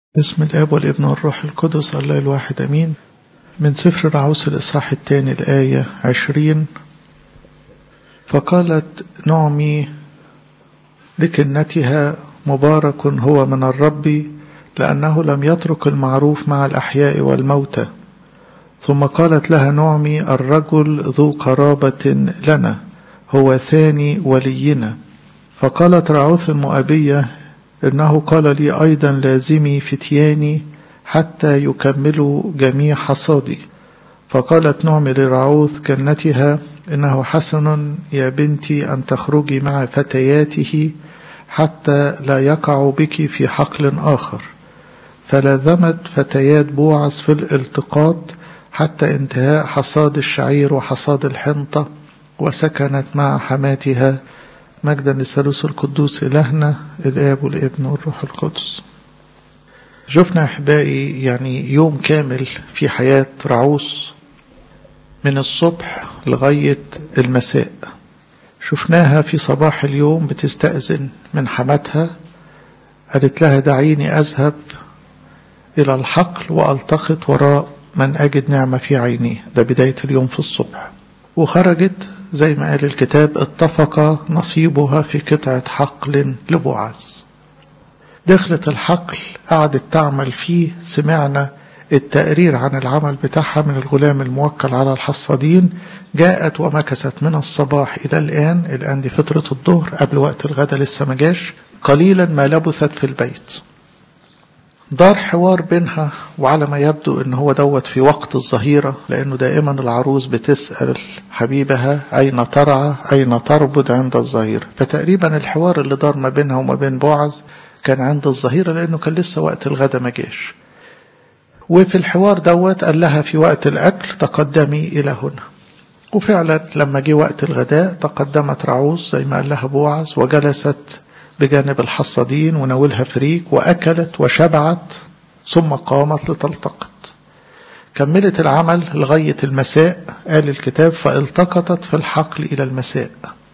بسم الآب والابن والروح القدس الله الواحد أمين من سفر رعوس الإصحاح الثاني الآية عشرين فقالت نعمي لكنتها مبارك هو من الرب لأنه لم يترك المعروف مع الأحياء والموتى ثم قالت لها نعمي الرجل ذو قرابة لنا هو ثاني ولينا فقالت رعوث المؤبية إنه قال لي أيضا لازمي فتياني حتى يكملوا جميع حصادي فقالت نعمي لرعوث كنتها إنه حسن يا بنتي أن تخرجي مع فتياته حتى لا يقع بك في حقل آخر فلازمت فتيات بوعز في الالتقاط حتى انتهاء حصاد الشعير وحصاد الحنطة وسكنت مع حماتها مجدا للثالوث القدوس إلهنا الآب والابن والروح القدس شفنا أحبائي يعني يوم كامل في حياة رعوس من الصبح لغاية المساء شفناها في صباح اليوم بتستأذن من حماتها قالت لها دعيني أذهب إلى الحقل وألتقط وراء من أجد نعمة في عينيه ده بداية اليوم في الصبح وخرجت زي ما قال الكتاب اتفق نصيبها في قطعة حقل لبعاز دخلت الحقل قعدت تعمل فيه سمعنا التقرير عن العمل بتاعها من الغلام الموكل على الحصادين جاءت ومكثت من الصباح إلى الآن الآن دي فترة الظهر قبل وقت الغدا لسه ما جاش قليلا ما لبثت في البيت دار حوار بينها وعلى ما يبدو ان هو دوت في وقت الظهيرة لانه دائما العروس بتسأل حبيبها اين ترعى اين تربد عند الظهيرة فتقريبا الحوار اللي دار ما بينها وما بين بوعز كان عند الظهيرة لانه كان لسه وقت الغدا ما جاش وفي الحوار دوت قال لها في وقت الاكل تقدمي الى هنا وفعلا لما جه وقت الغداء تقدمت رعوز زي ما قال لها بوعز وجلست بجانب الحصادين وناولها فريك وأكلت وشبعت ثم قامت لتلتقط كملت العمل لغاية المساء قال الكتاب فالتقطت في الحقل إلى المساء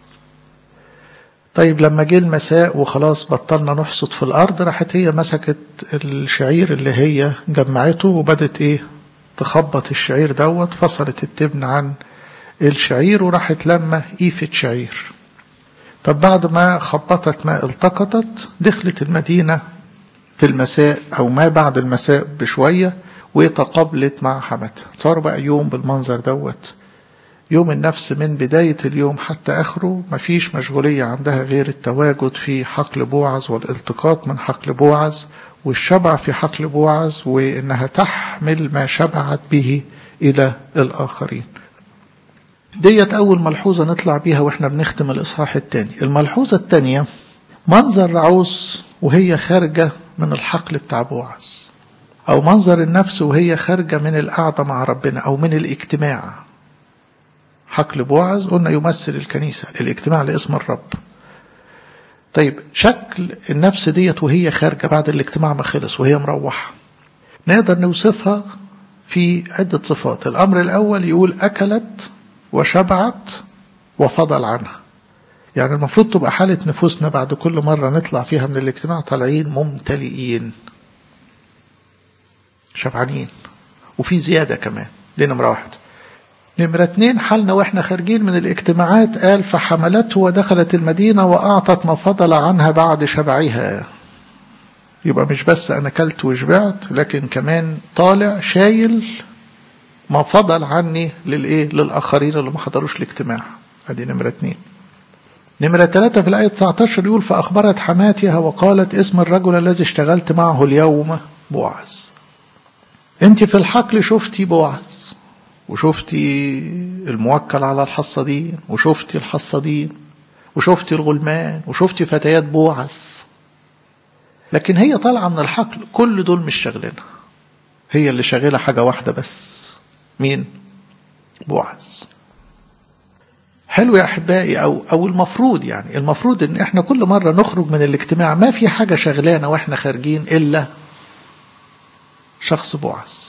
طيب لما جه المساء وخلاص بطلنا نحصد في الأرض راحت هي مسكت الشعير اللي هي جمعته وبدت إيه تخبط الشعير دوت فصلت التبن عن الشعير وراحت لما إيفة شعير طب بعد ما خبطت ما التقطت دخلت المدينة في المساء أو ما بعد المساء بشوية وتقابلت مع حماتها صار بقى يوم بالمنظر دوت يوم النفس من بداية اليوم حتى آخره مفيش مشغولية عندها غير التواجد في حقل بوعز والالتقاط من حقل بوعز والشبع في حقل بوعز وإنها تحمل ما شبعت به إلى الآخرين ديت أول ملحوظة نطلع بيها وإحنا بنختم الإصحاح الثاني الملحوظة الثانية منظر رعوس وهي خارجة من الحقل بتاع بوعز أو منظر النفس وهي خارجة من القعدة مع ربنا أو من الاجتماع حقل بوعز قلنا يمثل الكنيسة الاجتماع لاسم الرب طيب شكل النفس ديت وهي خارجة بعد الاجتماع ما خلص وهي مروحة نقدر نوصفها في عدة صفات الأمر الأول يقول أكلت وشبعت وفضل عنها يعني المفروض تبقى حالة نفوسنا بعد كل مرة نطلع فيها من الاجتماع طالعين ممتلئين شبعانين وفي زيادة كمان دي نمرة واحد نمرة اتنين حالنا واحنا خارجين من الاجتماعات قال فحملته ودخلت المدينة وأعطت ما فضل عنها بعد شبعها يبقى مش بس أنا كلت وشبعت لكن كمان طالع شايل ما فضل عني للايه للاخرين اللي ما حضروش الاجتماع ادي نمره اتنين نمرة ثلاثة في الآية 19 يقول فأخبرت حماتها وقالت اسم الرجل الذي اشتغلت معه اليوم بوعز انت في الحقل شفتي بوعز وشفتي الموكل على الحصادين وشفتي الحصادين وشفتي الغلمان وشفتي فتيات بوعز لكن هي طالعة من الحقل كل دول مش شغلنا هي اللي شغالة حاجة واحدة بس مين بوعز حلو يا احبائي او او المفروض يعني المفروض ان احنا كل مره نخرج من الاجتماع ما في حاجه شغلانه واحنا خارجين الا شخص بوعز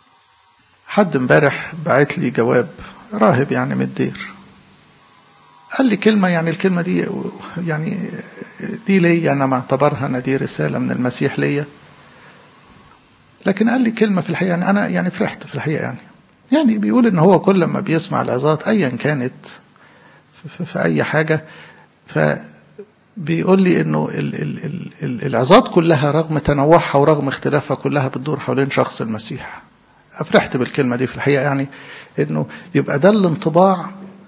حد امبارح بعت لي جواب راهب يعني من الدير قال لي كلمة يعني الكلمة دي يعني دي ليا أنا معتبرها أنا دي رسالة من المسيح ليا لكن قال لي كلمة في الحقيقة يعني أنا يعني فرحت في الحقيقة يعني يعني بيقول إن هو كل ما بيسمع العظات أيا كانت في, في أي حاجة فبيقول لي إنه ال ال ال العظات كلها رغم تنوعها ورغم اختلافها كلها بتدور حوالين شخص المسيح فرحت بالكلمة دي في الحقيقة يعني إنه يبقى ده الانطباع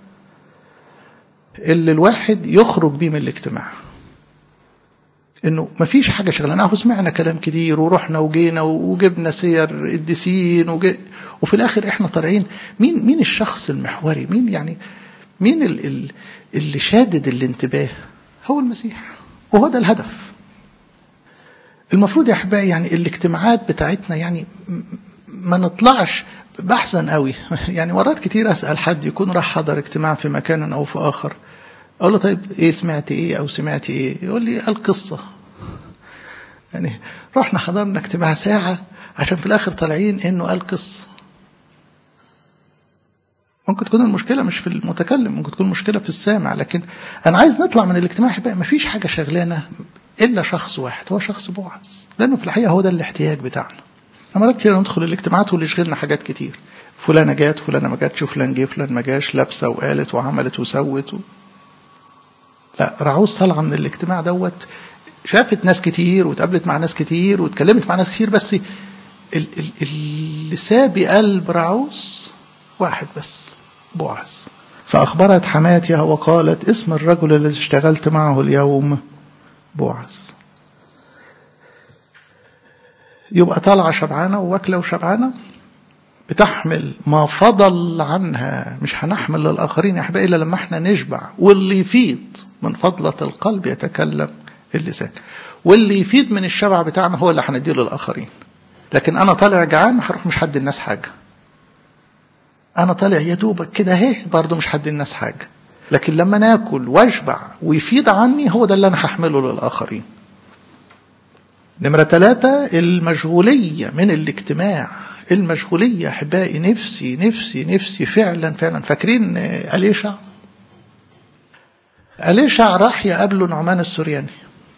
اللي الواحد يخرج بيه من الاجتماع انه مفيش حاجه شغلانه سمعنا كلام كتير ورحنا وجينا وجبنا سير الدسين وجي وفي الاخر احنا طالعين مين مين الشخص المحوري مين يعني مين ال ال اللي شادد الانتباه هو المسيح وهو ده الهدف المفروض يا احبائي يعني الاجتماعات بتاعتنا يعني ما نطلعش بحثا قوي يعني مرات كتير اسال حد يكون راح حضر اجتماع في مكان او في اخر اقول له طيب ايه سمعت ايه او سمعت ايه يقول لي القصه يعني رحنا حضرنا اجتماع ساعه عشان في الاخر طالعين انه قال قصه ممكن تكون المشكله مش في المتكلم ممكن تكون المشكله في السامع لكن انا عايز نطلع من الاجتماع بقى ما فيش حاجه شغلانه الا شخص واحد هو شخص بوعز لانه في الحقيقه هو ده الاحتياج بتاعنا مرات كتير ندخل الاجتماعات واللي يشغلنا حاجات كتير فلانه جات فلانه ما جاتش فلان جه فلان ما جاش لابسه وقالت وعملت وسوت و... لا رعوز طالعه من الاجتماع دوت شافت ناس كتير واتقابلت مع ناس كتير واتكلمت مع ناس كتير بس ال ال اللي سابي قلب رعوز واحد بس بوعز فأخبرت حماتها وقالت اسم الرجل الذي اشتغلت معه اليوم بوعز يبقى طالعة شبعانة وواكلة وشبعانة بتحمل ما فضل عنها مش هنحمل للآخرين يا أحبائي إلا لما احنا نشبع واللي يفيض من فضلة القلب يتكلم اللسان واللي يفيد من الشبع بتاعنا هو اللي هنديه للآخرين لكن أنا طالع جعان هروح مش حد الناس حاجة أنا طالع يا دوبك كده أهي برضه مش حد الناس حاجة لكن لما ناكل واشبع ويفيد عني هو ده اللي أنا هحمله للآخرين نمرة ثلاثة المشغولية من الاجتماع المشغولية أحبائي نفسي نفسي نفسي فعلا فعلا فاكرين أليشع أليشع راح يقابله نعمان السورياني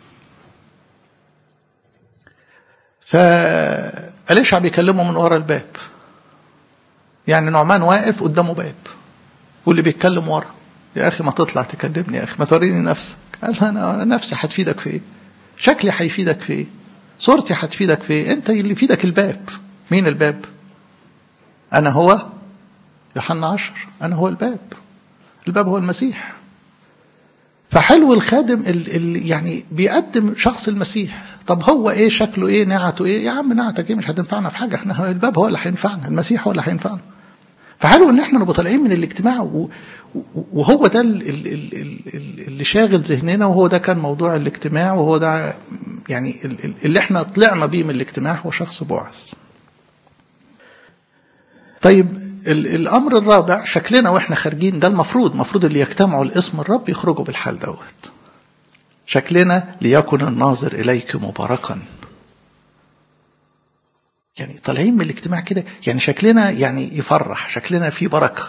فأليشع بيكلمه من ورا الباب يعني نعمان واقف قدامه باب واللي بيتكلم ورا يا أخي ما تطلع تكلمني يا أخي ما توريني نفسك قال أنا نفسي هتفيدك في إيه شكلي هيفيدك في إيه صورتي هتفيدك في إيه أنت اللي يفيدك الباب مين الباب أنا هو يوحنا عشر أنا هو الباب الباب هو المسيح فحلو الخادم اللي يعني بيقدم شخص المسيح طب هو ايه شكله ايه نعته ايه يا عم نعتك ايه مش هتنفعنا في حاجه احنا الباب هو اللي هينفعنا المسيح هو اللي هينفعنا فحلو ان احنا نبقى طالعين من الاجتماع وهو ده اللي شاغل ذهننا وهو ده كان موضوع الاجتماع وهو ده يعني اللي احنا طلعنا بيه من الاجتماع هو شخص بوعز طيب الامر الرابع شكلنا واحنا خارجين ده المفروض المفروض اللي يجتمعوا لاسم الرب يخرجوا بالحال دوت شكلنا ليكن الناظر اليك مباركا يعني طالعين من الاجتماع كده يعني شكلنا يعني يفرح شكلنا فيه بركه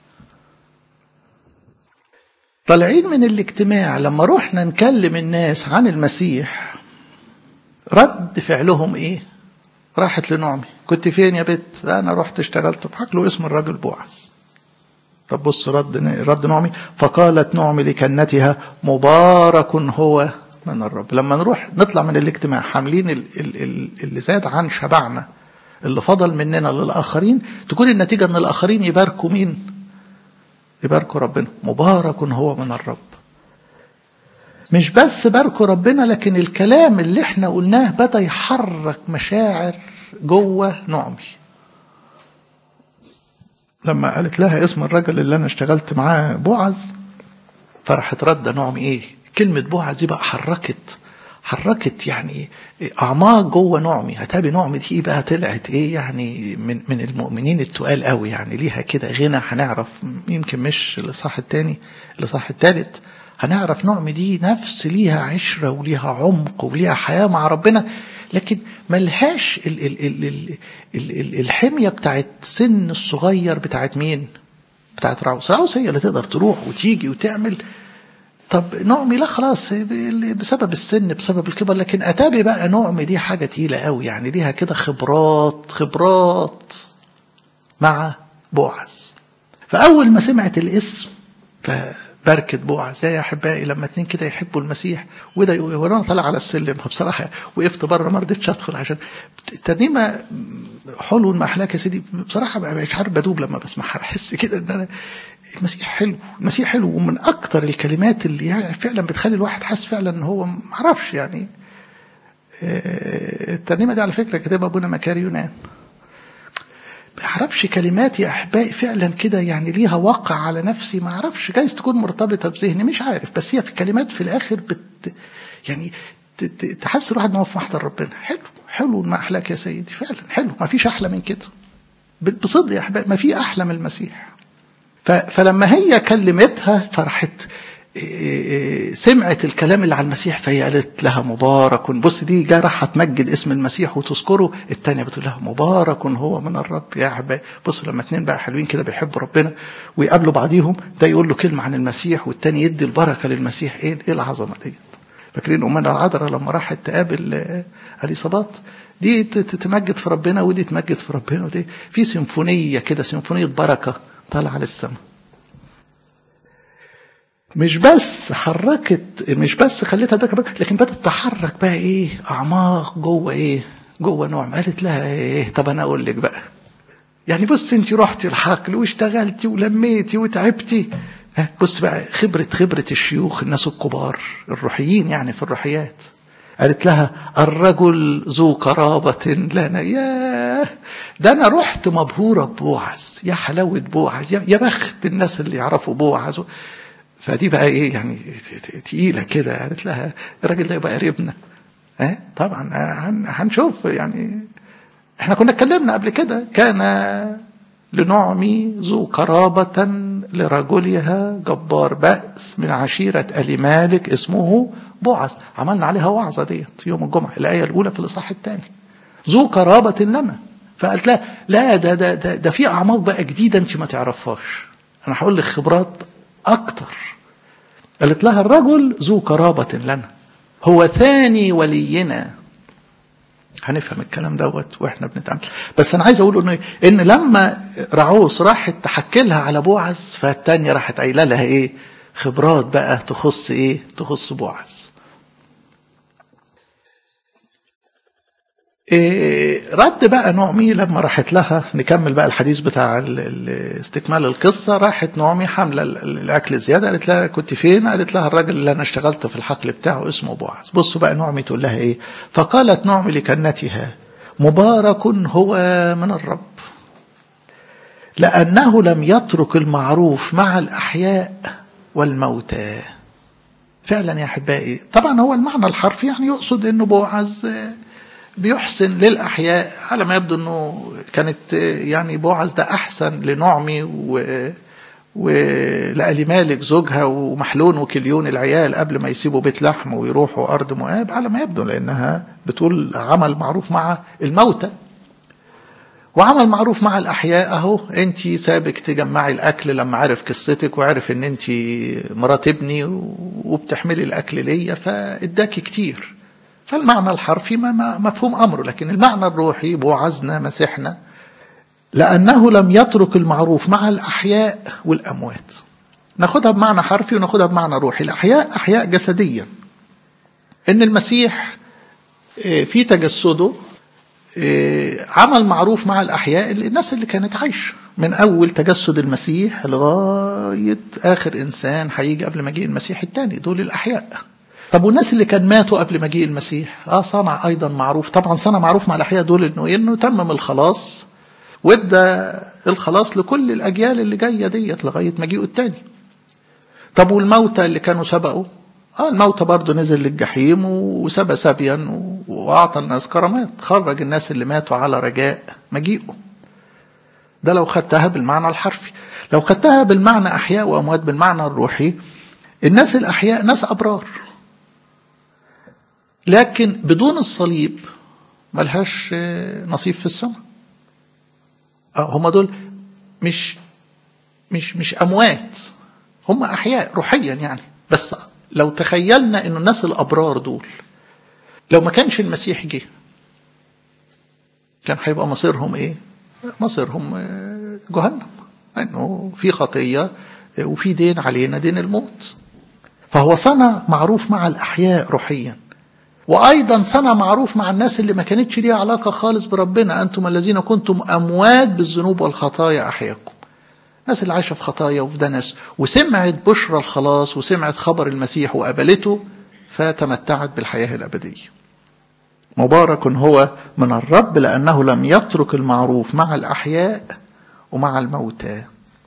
طالعين من الاجتماع لما رحنا نكلم الناس عن المسيح رد فعلهم ايه راحت لنعمي كنت فين يا بت انا رحت اشتغلت بحق له اسم الراجل بوعز طب بص رد رد نعمي فقالت نعمي لكنتها مبارك هو من الرب لما نروح نطلع من الاجتماع حاملين اللي زاد عن شبعنا اللي فضل مننا للاخرين تكون النتيجه ان الاخرين يباركوا مين يباركوا ربنا مبارك هو من الرب مش بس باركوا ربنا لكن الكلام اللي احنا قلناه بدا يحرك مشاعر جوه نعمي لما قالت لها اسم الرجل اللي انا اشتغلت معاه بوعز فراحت رد نعمي ايه كلمة بوعز دي بقى حركت حركت يعني اعماق جوه نعمي هتابي نعمي دي بقى طلعت ايه يعني من من المؤمنين التقال قوي يعني ليها كده غنى هنعرف يمكن مش الاصحاح الثاني الاصحاح الثالث هنعرف نعمي دي نفس ليها عشره وليها عمق وليها حياه مع ربنا لكن ملهاش ال ال ال ال ال ال الحميه بتاعت سن الصغير بتاعت مين؟ بتاعت راوس راوس هي اللي تقدر تروح وتيجي وتعمل طب نعمي لا خلاص بسبب السن بسبب الكبر لكن اتابي بقى نعمي دي حاجه تقيله قوي يعني ليها كده خبرات خبرات مع بوعز فاول ما سمعت الاسم فبركة بوعز يا احبائي لما اتنين كده يحبوا المسيح وده يقول وانا طالع على السلم بصراحه وقفت بره ما رضيتش ادخل عشان الترنيمه حلو ما احلاك يا سيدي بصراحه مش عارف بدوب لما بسمعها بحس كده ان انا المسيح حلو المسيح حلو ومن اكتر الكلمات اللي يعني فعلا بتخلي الواحد حاسس فعلا ان هو ما اعرفش يعني الترنيمه دي على فكره كاتبها ابونا مكاري يونان ما اعرفش كلمات يا احبائي فعلا كده يعني ليها وقع على نفسي ما اعرفش جايز تكون مرتبطه بذهني مش عارف بس هي في كلمات في الاخر بت يعني تحس الواحد ان هو في محضر ربنا حلو حلو ما احلاك يا سيدي فعلا حلو ما فيش احلى من كده بصدق يا احبائي ما في احلى من المسيح فلما هي كلمتها فرحت سمعت الكلام اللي على المسيح فهي قالت لها مبارك بص دي جا راح تمجد اسم المسيح وتذكره الثانيه بتقول لها مبارك هو من الرب يا احبائي بصوا لما اتنين بقى حلوين كده بيحبوا ربنا ويقابلوا بعضيهم ده يقول له كلمه عن المسيح والتاني يدي البركه للمسيح ايه ايه العظمه ديت فاكرين امنا العذراء لما راحت تقابل اليصابات دي تتمجد في ربنا ودي تمجد في ربنا ودي في سيمفونيه كده سيمفونيه بركه طالعه للسماء مش بس حركت مش بس خليتها ده لكن بدات تحرك بقى ايه اعماق جوه ايه جوه نوع قالت لها ايه طب انا اقول لك بقى يعني بص انت رحتي الحقل واشتغلتي ولميتي وتعبتي بص بقى خبرة خبرة الشيوخ الناس الكبار الروحيين يعني في الروحيات قالت لها الرجل ذو قرابة لنا يا ده أنا رحت مبهورة ببوعز يا حلاوة بوعز يا بخت الناس اللي يعرفوا بوعز فدي بقى ايه يعني تقيلة كده قالت لها الراجل ده يبقى قريبنا اه طبعا هنشوف يعني احنا كنا اتكلمنا قبل كده كان لنعمي ذو قرابة لرجلها جبار بأس من عشيرة ألي مالك اسمه بوعز عملنا عليها وعظة ديت يوم الجمعة الآية الأولى في الإصحاح الثاني ذو قرابة لنا فقالت لا لا ده ده ده, ده في أعماق بقى جديدة أنت ما تعرفهاش أنا هقول لك خبرات أكتر قالت لها الرجل ذو قرابة لنا هو ثاني ولينا هنفهم الكلام دوت واحنا بنتعامل بس انا عايز اقول انه ان لما رعوس راحت تحكي لها على بوعز فالتانية راحت قايله لها ايه خبرات بقى تخص ايه تخص بوعز إيه رد بقى نعمي لما راحت لها نكمل بقى الحديث بتاع استكمال القصة راحت نعمي حاملة الأكل زيادة قالت لها كنت فين قالت لها الراجل اللي أنا اشتغلت في الحقل بتاعه اسمه بوعز بصوا بقى نعمي تقول لها إيه فقالت نعمي لكنتها مبارك هو من الرب لأنه لم يترك المعروف مع الأحياء والموتى فعلا يا أحبائي طبعا هو المعنى الحرفي يعني يقصد أنه بوعز بيحسن للأحياء على ما يبدو أنه كانت يعني بوعز ده أحسن لنعمي و ولألي مالك زوجها ومحلون وكليون العيال قبل ما يسيبوا بيت لحم ويروحوا أرض مؤاب على ما يبدو لأنها بتقول عمل معروف مع الموتى وعمل معروف مع الأحياء أهو أنت سابك تجمعي الأكل لما عرف قصتك وعرف أن أنت مرات ابني وبتحملي الأكل ليا فإداكي كتير فالمعنى الحرفي ما مفهوم أمره لكن المعنى الروحي بوعزنا مسحنا لأنه لم يترك المعروف مع الأحياء والأموات ناخدها بمعنى حرفي وناخدها بمعنى روحي الأحياء أحياء جسديا إن المسيح في تجسده عمل معروف مع الأحياء الناس اللي كانت عايشة من أول تجسد المسيح لغاية آخر إنسان هيجي قبل مجيء المسيح الثاني دول الأحياء طب والناس اللي كان ماتوا قبل مجيء المسيح اه صنع ايضا معروف طبعا صنع معروف مع الاحياء دول انه انه تمم الخلاص وادى الخلاص لكل الاجيال اللي جايه ديت لغايه مجيئه الثاني طب والموتى اللي كانوا سبقوا اه الموتى برضه نزل للجحيم وسبى سبيا واعطى الناس كرامات خرج الناس اللي ماتوا على رجاء مجيئه ده لو خدتها بالمعنى الحرفي لو خدتها بالمعنى احياء واموات بالمعنى الروحي الناس الاحياء ناس ابرار لكن بدون الصليب ملهاش نصيب في السماء هم دول مش مش مش اموات هم احياء روحيا يعني بس لو تخيلنا انه الناس الابرار دول لو ما كانش المسيح جه كان هيبقى مصيرهم ايه مصيرهم جهنم انه في خطيه وفي دين علينا دين الموت فهو صنع معروف مع الاحياء روحيا وايضا صنع معروف مع الناس اللي ما كانتش ليها علاقه خالص بربنا انتم الذين كنتم اموات بالذنوب والخطايا احياكم الناس اللي عايشه في خطايا وفي دنس وسمعت بشرى الخلاص وسمعت خبر المسيح وقبلته فتمتعت بالحياه الابديه مبارك هو من الرب لانه لم يترك المعروف مع الاحياء ومع الموتى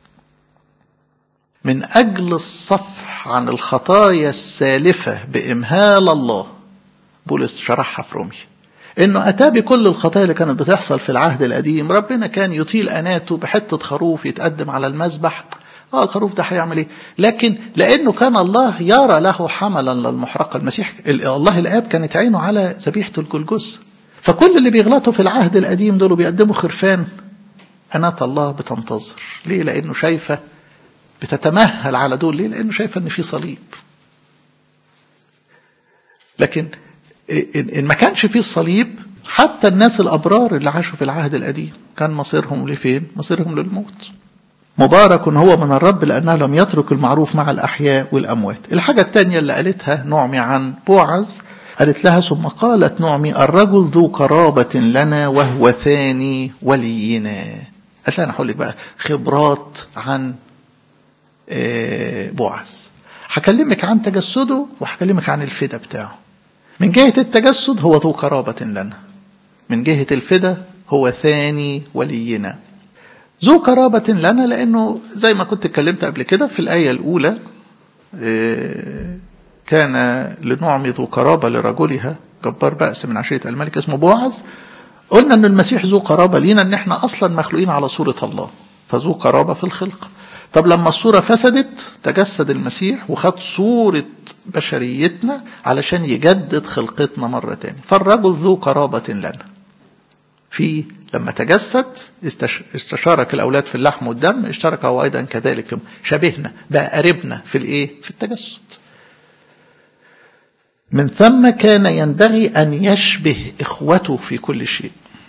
من اجل الصفح عن الخطايا السالفه بامهال الله بولس شرحها في رومي انه اتى بكل الخطايا اللي كانت بتحصل في العهد القديم ربنا كان يطيل اناته بحته خروف يتقدم على المذبح اه الخروف ده هيعمل ايه لكن لانه كان الله يرى له حملا للمحرقه المسيح الله الاب كانت عينه على ذبيحه الجلجث فكل اللي بيغلطوا في العهد القديم دول بيقدموا خرفان أنات الله بتنتظر ليه لأنه شايفة بتتمهل على دول ليه لأنه شايفة أن في صليب لكن إن ما كانش فيه الصليب حتى الناس الأبرار اللي عاشوا في العهد القديم كان مصيرهم لفين مصيرهم للموت مبارك هو من الرب لأنه لم يترك المعروف مع الأحياء والأموات الحاجة الثانية اللي قالتها نعمي عن بوعز قالت لها ثم قالت نعمي الرجل ذو قرابة لنا وهو ثاني ولينا قالت لها أنا هقول لك بقى خبرات عن بوعز هكلمك عن تجسده وهكلمك عن الفدا بتاعه من جهة التجسد هو ذو قرابة لنا من جهة الفدا هو ثاني ولينا ذو قرابة لنا لأنه زي ما كنت اتكلمت قبل كده في الآية الأولى كان لنعم ذو قرابة لرجلها جبار بأس من عشيرة الملك اسمه بوعز قلنا أن المسيح ذو قرابة لينا أن احنا أصلا مخلوقين على صورة الله فذو قرابة في الخلق طب لما الصورة فسدت تجسد المسيح وخد صورة بشريتنا علشان يجدد خلقتنا مرة تاني فالرجل ذو قرابة لنا في لما تجسد استشارك الأولاد في اللحم والدم اشترك هو أيضا كذلك في شبهنا بقى قريبنا في الإيه في التجسد من ثم كان ينبغي أن يشبه إخوته في كل شيء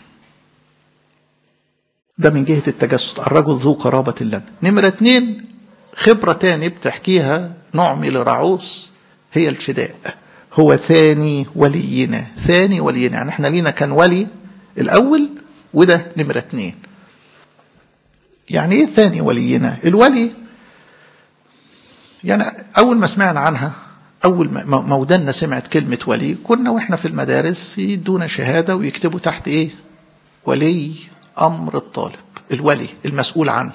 ده من جهة التجسد الرجل ذو قرابة لنا نمرة اتنين خبرة تاني بتحكيها نعمي لرعوس هي الفداء هو ثاني ولينا ثاني ولينا يعني احنا لينا كان ولي الأول وده نمرة اتنين يعني ايه ثاني ولينا الولي يعني أول ما سمعنا عنها أول ما مودنا سمعت كلمة ولي كنا وإحنا في المدارس يدونا شهادة ويكتبوا تحت إيه ولي أمر الطالب الولي المسؤول عنه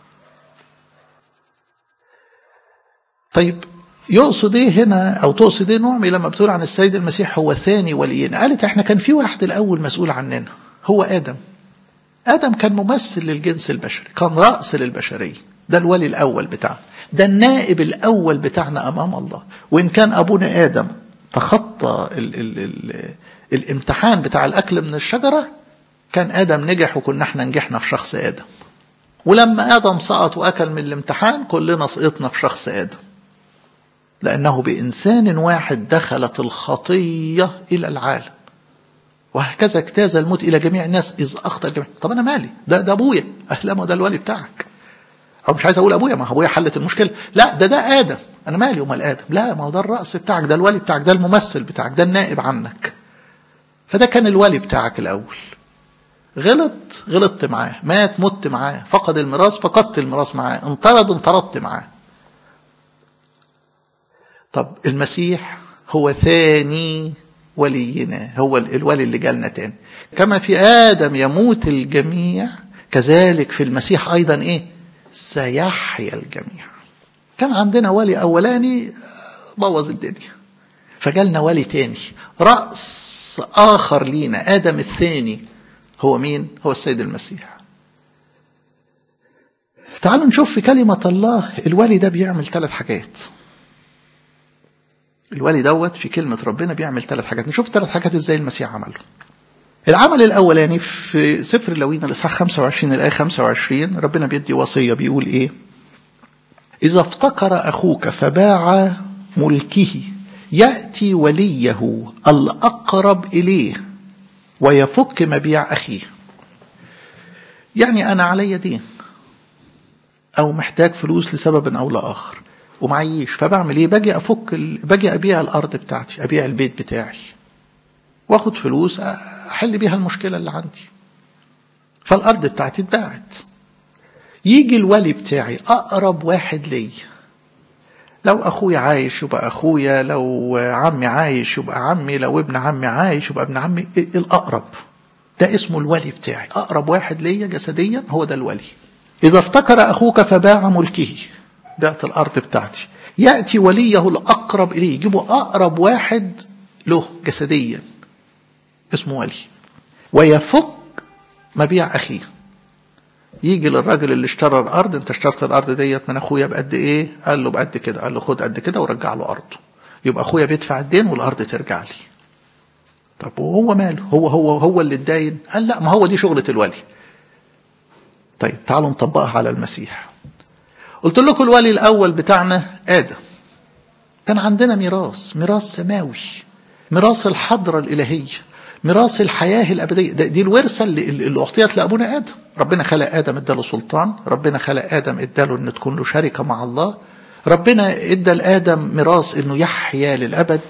طيب يقصد ايه هنا او تقصد ايه نعمي لما بتقول عن السيد المسيح هو ثاني ولينا قالت احنا كان في واحد الاول مسؤول عننا هو ادم ادم كان ممثل للجنس البشري كان راس للبشريه ده الولي الاول بتاعنا ده النائب الاول بتاعنا امام الله وان كان ابونا ادم تخطى ال ال ال الامتحان بتاع الاكل من الشجره كان ادم نجح وكنا احنا نجحنا في شخص ادم ولما ادم سقط واكل من الامتحان كلنا سقطنا في شخص ادم لانه بانسان واحد دخلت الخطيه الى العالم وهكذا اجتاز الموت الى جميع الناس اذ اخطا الجميع طب انا مالي ده ده ابويا اهلا ما ده الولي بتاعك او مش عايز اقول ابويا ما ابويا حلت المشكله لا ده ده ادم انا مالي ومال ادم لا ما هو ده الراس بتاعك ده الولي بتاعك ده الممثل بتاعك ده النائب عنك فده كان الولي بتاعك الاول غلط غلطت معاه مات مت معاه فقد الميراث فقدت الميراث معاه انطرد انطردت معاه طب المسيح هو ثاني ولينا هو الولي اللي جالنا تاني كما في آدم يموت الجميع كذلك في المسيح أيضا إيه سيحيا الجميع كان عندنا ولي أولاني بوظ الدنيا فجالنا ولي تاني رأس آخر لينا آدم الثاني هو مين؟ هو السيد المسيح تعالوا نشوف في كلمة الله الولي ده بيعمل ثلاث حاجات الولي دوت في كلمة ربنا بيعمل ثلاث حاجات نشوف ثلاث حاجات ازاي المسيح عمله العمل الأولاني في سفر اللوين الإصحاح 25 الآية 25 ربنا بيدي وصية بيقول إيه إذا افتقر أخوك فباع ملكه يأتي وليه الأقرب إليه ويفك مبيع أخيه يعني أنا علي دين أو محتاج فلوس لسبب أو لآخر ومعيش فبعمل إيه باجي أفك ال... باجي أبيع الأرض بتاعتي أبيع البيت بتاعي واخد فلوس أحل بيها المشكلة اللي عندي فالأرض بتاعتي اتباعت يجي الولي بتاعي أقرب واحد لي لو أخويا عايش يبقى أخويا لو عمي عايش يبقى عمي لو ابن عمي عايش يبقى ابن عمي الأقرب ده اسمه الولي بتاعي أقرب واحد ليا جسديا هو ده الولي إذا افتكر أخوك فباع ملكه بعت الأرض بتاعتي يأتي وليه الأقرب إليه يجيبوا أقرب واحد له جسديا اسمه ولي ويفك مبيع أخيه يجي للراجل اللي اشترى الارض انت اشترت الارض ديت من اخويا بقد ايه قال له بقد كده قال له خد قد كده ورجع له ارضه يبقى اخويا بيدفع الدين والارض ترجع لي طب وهو ماله هو هو هو اللي اتداين قال لا ما هو دي شغله الولي طيب تعالوا نطبقها على المسيح قلت لكم الولي الاول بتاعنا ادم كان عندنا ميراث ميراث سماوي ميراث الحضره الالهيه ميراث الحياة الأبدية دي الورثة اللي, اللي أعطيت لأبونا آدم ربنا خلق آدم اداله سلطان ربنا خلق آدم اداله أن تكون له شركة مع الله ربنا ادى لآدم ميراث أنه يحيا للأبد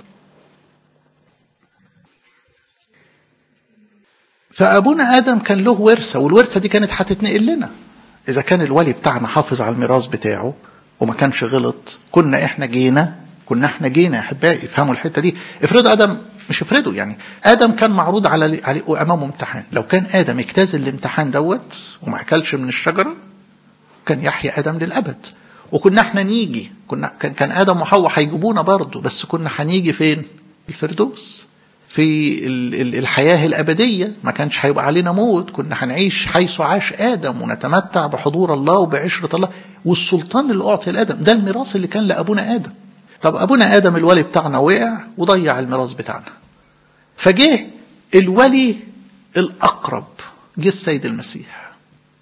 فأبونا آدم كان له ورثة والورثة دي كانت هتتنقل لنا إذا كان الولي بتاعنا حافظ على الميراث بتاعه وما كانش غلط كنا إحنا جينا كنا إحنا جينا يا أحبائي افهموا الحتة دي افرضوا آدم مش افرضوا يعني ادم كان معروض على عليه امامه امتحان لو كان ادم اجتاز الامتحان دوت وما اكلش من الشجره كان يحيى ادم للابد وكنا احنا نيجي كنا كان كان ادم وحواء هيجيبونا برضه بس كنا هنيجي فين الفردوس في الحياه الابديه ما كانش هيبقى علينا موت كنا هنعيش حيث عاش ادم ونتمتع بحضور الله وبعشره الله والسلطان اللي اعطي لادم ده الميراث اللي كان لابونا ادم طب ابونا ادم الولي بتاعنا وقع وضيع الميراث بتاعنا فجه الولي الاقرب جه السيد المسيح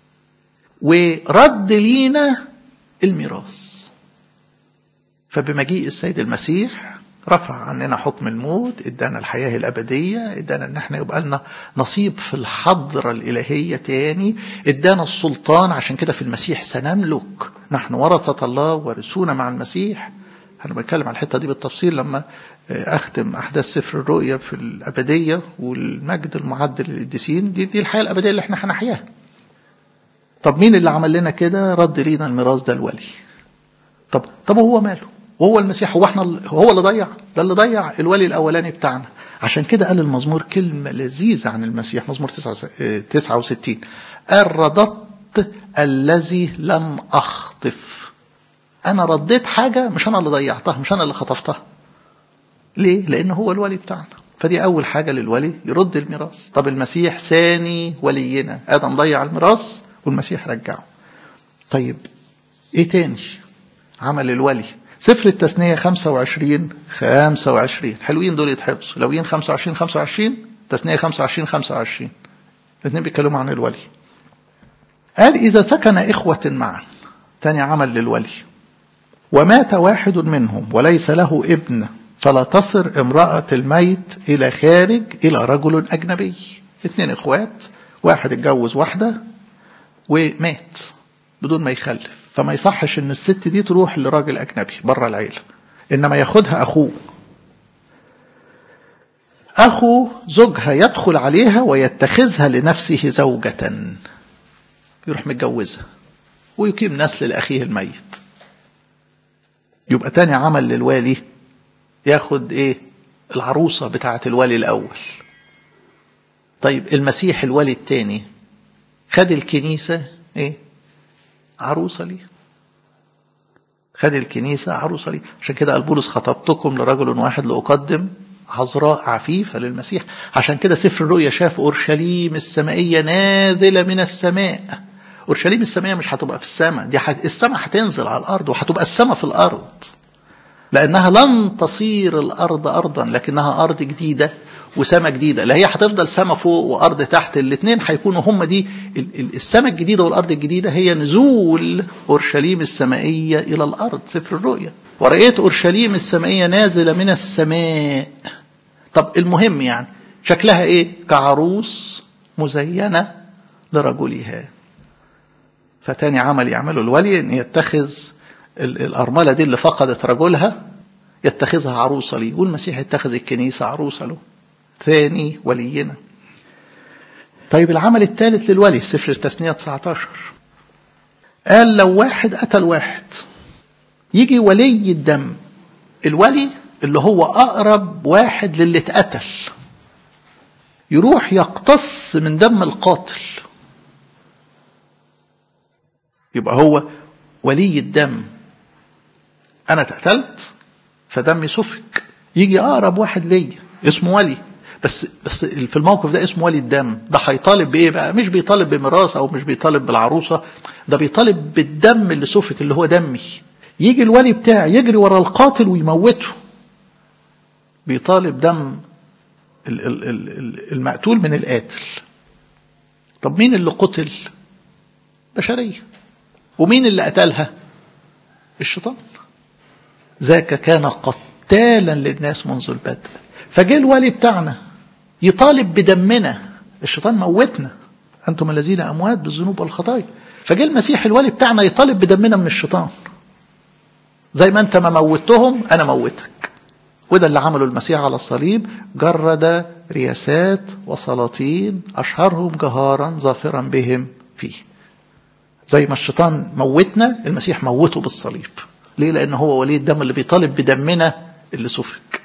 ورد لينا الميراث فبمجيء السيد المسيح رفع عننا حكم الموت ادانا الحياة الأبدية ادانا ان احنا يبقى لنا نصيب في الحضرة الإلهية تاني ادانا السلطان عشان كده في المسيح سنملك نحن ورثة الله ورثونا مع المسيح انا بتكلم على الحته دي بالتفصيل لما اختم احداث سفر الرؤيا في الابديه والمجد المعد للقديسين دي دي الحياه الابديه اللي احنا هنحياها. طب مين اللي عمل لنا كده؟ رد لينا الميراث ده الولي. طب طب هو ماله؟ وهو المسيح هو احنا هو اللي ضيع ده اللي ضيع الولي الاولاني بتاعنا. عشان كده قال المزمور كلمه لذيذه عن المسيح مزمور 69 قال رددت الذي لم اخطف انا رديت حاجه مش انا اللي ضيعتها مش انا اللي خطفتها ليه لان هو الولي بتاعنا فدي اول حاجه للولي يرد الميراث طب المسيح ثاني ولينا ادم ضيع الميراث والمسيح رجعه طيب ايه تاني عمل الولي سفر التثنية 25 25 حلوين دول يتحفظوا لوين 25 25 تثنية 25 25 الاثنين بيتكلموا عن الولي قال إذا سكن إخوة معا تاني عمل للولي ومات واحد منهم وليس له ابن فلا تصر امرأة الميت إلى خارج إلى رجل أجنبي اثنين إخوات واحد اتجوز واحدة ومات بدون ما يخلف فما يصحش ان الست دي تروح لراجل اجنبي بره العيله انما ياخدها اخوه اخو زوجها يدخل عليها ويتخذها لنفسه زوجة يروح متجوزها ويقيم نسل لاخيه الميت يبقى تاني عمل للوالي ياخد ايه العروسة بتاعة الولي الاول طيب المسيح الولي التاني خد الكنيسة ايه عروسة ليه خد الكنيسة عروسة ليه عشان كده قال بولس خطبتكم لرجل واحد لأقدم عذراء عفيفة للمسيح عشان كده سفر الرؤيا شاف أورشليم السمائية نازلة من السماء أورشليم السمائية مش هتبقى في السماء دي حت... السماء هتنزل على الأرض وهتبقى السماء في الأرض لأنها لن تصير الأرض أرضا لكنها أرض جديدة وسماء جديده لا هي هتفضل سماء فوق وارض تحت الاثنين هيكونوا هم دي السماء الجديده والارض الجديده هي نزول اورشليم السمائيه الى الارض سفر الرؤيا ورأيت اورشليم السمائيه نازله من السماء طب المهم يعني شكلها ايه كعروس مزينه لرجلها فتاني عمل يعمله الولي ان يتخذ الارمله دي اللي فقدت رجلها يتخذها عروسه ليه والمسيح اتخذ الكنيسه عروسه له ثاني ولينا طيب العمل الثالث للولي سفر التثنيه 19 قال لو واحد قتل واحد يجي ولي الدم الولي اللي هو اقرب واحد للي اتقتل يروح يقتص من دم القاتل يبقى هو ولي الدم انا اتقتلت فدمي سفك يجي اقرب واحد ليا اسمه ولي بس بس في الموقف ده اسمه ولي الدم ده هيطالب بايه بقى مش بيطالب بميراث او مش بيطالب بالعروسه ده بيطالب بالدم اللي سفك اللي هو دمي يجي الولي بتاعي يجري ورا القاتل ويموته بيطالب دم المقتول من القاتل طب مين اللي قتل بشريه ومين اللي قتلها الشيطان ذاك كان قتالا للناس منذ البدء فجاء الولي بتاعنا يطالب بدمنا الشيطان موتنا انتم الذين اموات بالذنوب والخطايا فجاء المسيح الولي بتاعنا يطالب بدمنا من الشيطان زي ما انت ما موتهم انا موتك وده اللي عمله المسيح على الصليب جرد رياسات وسلاطين اشهرهم جهارا ظافرا بهم فيه زي ما الشيطان موتنا المسيح موته بالصليب ليه لان هو ولي الدم اللي بيطالب بدمنا اللي سفك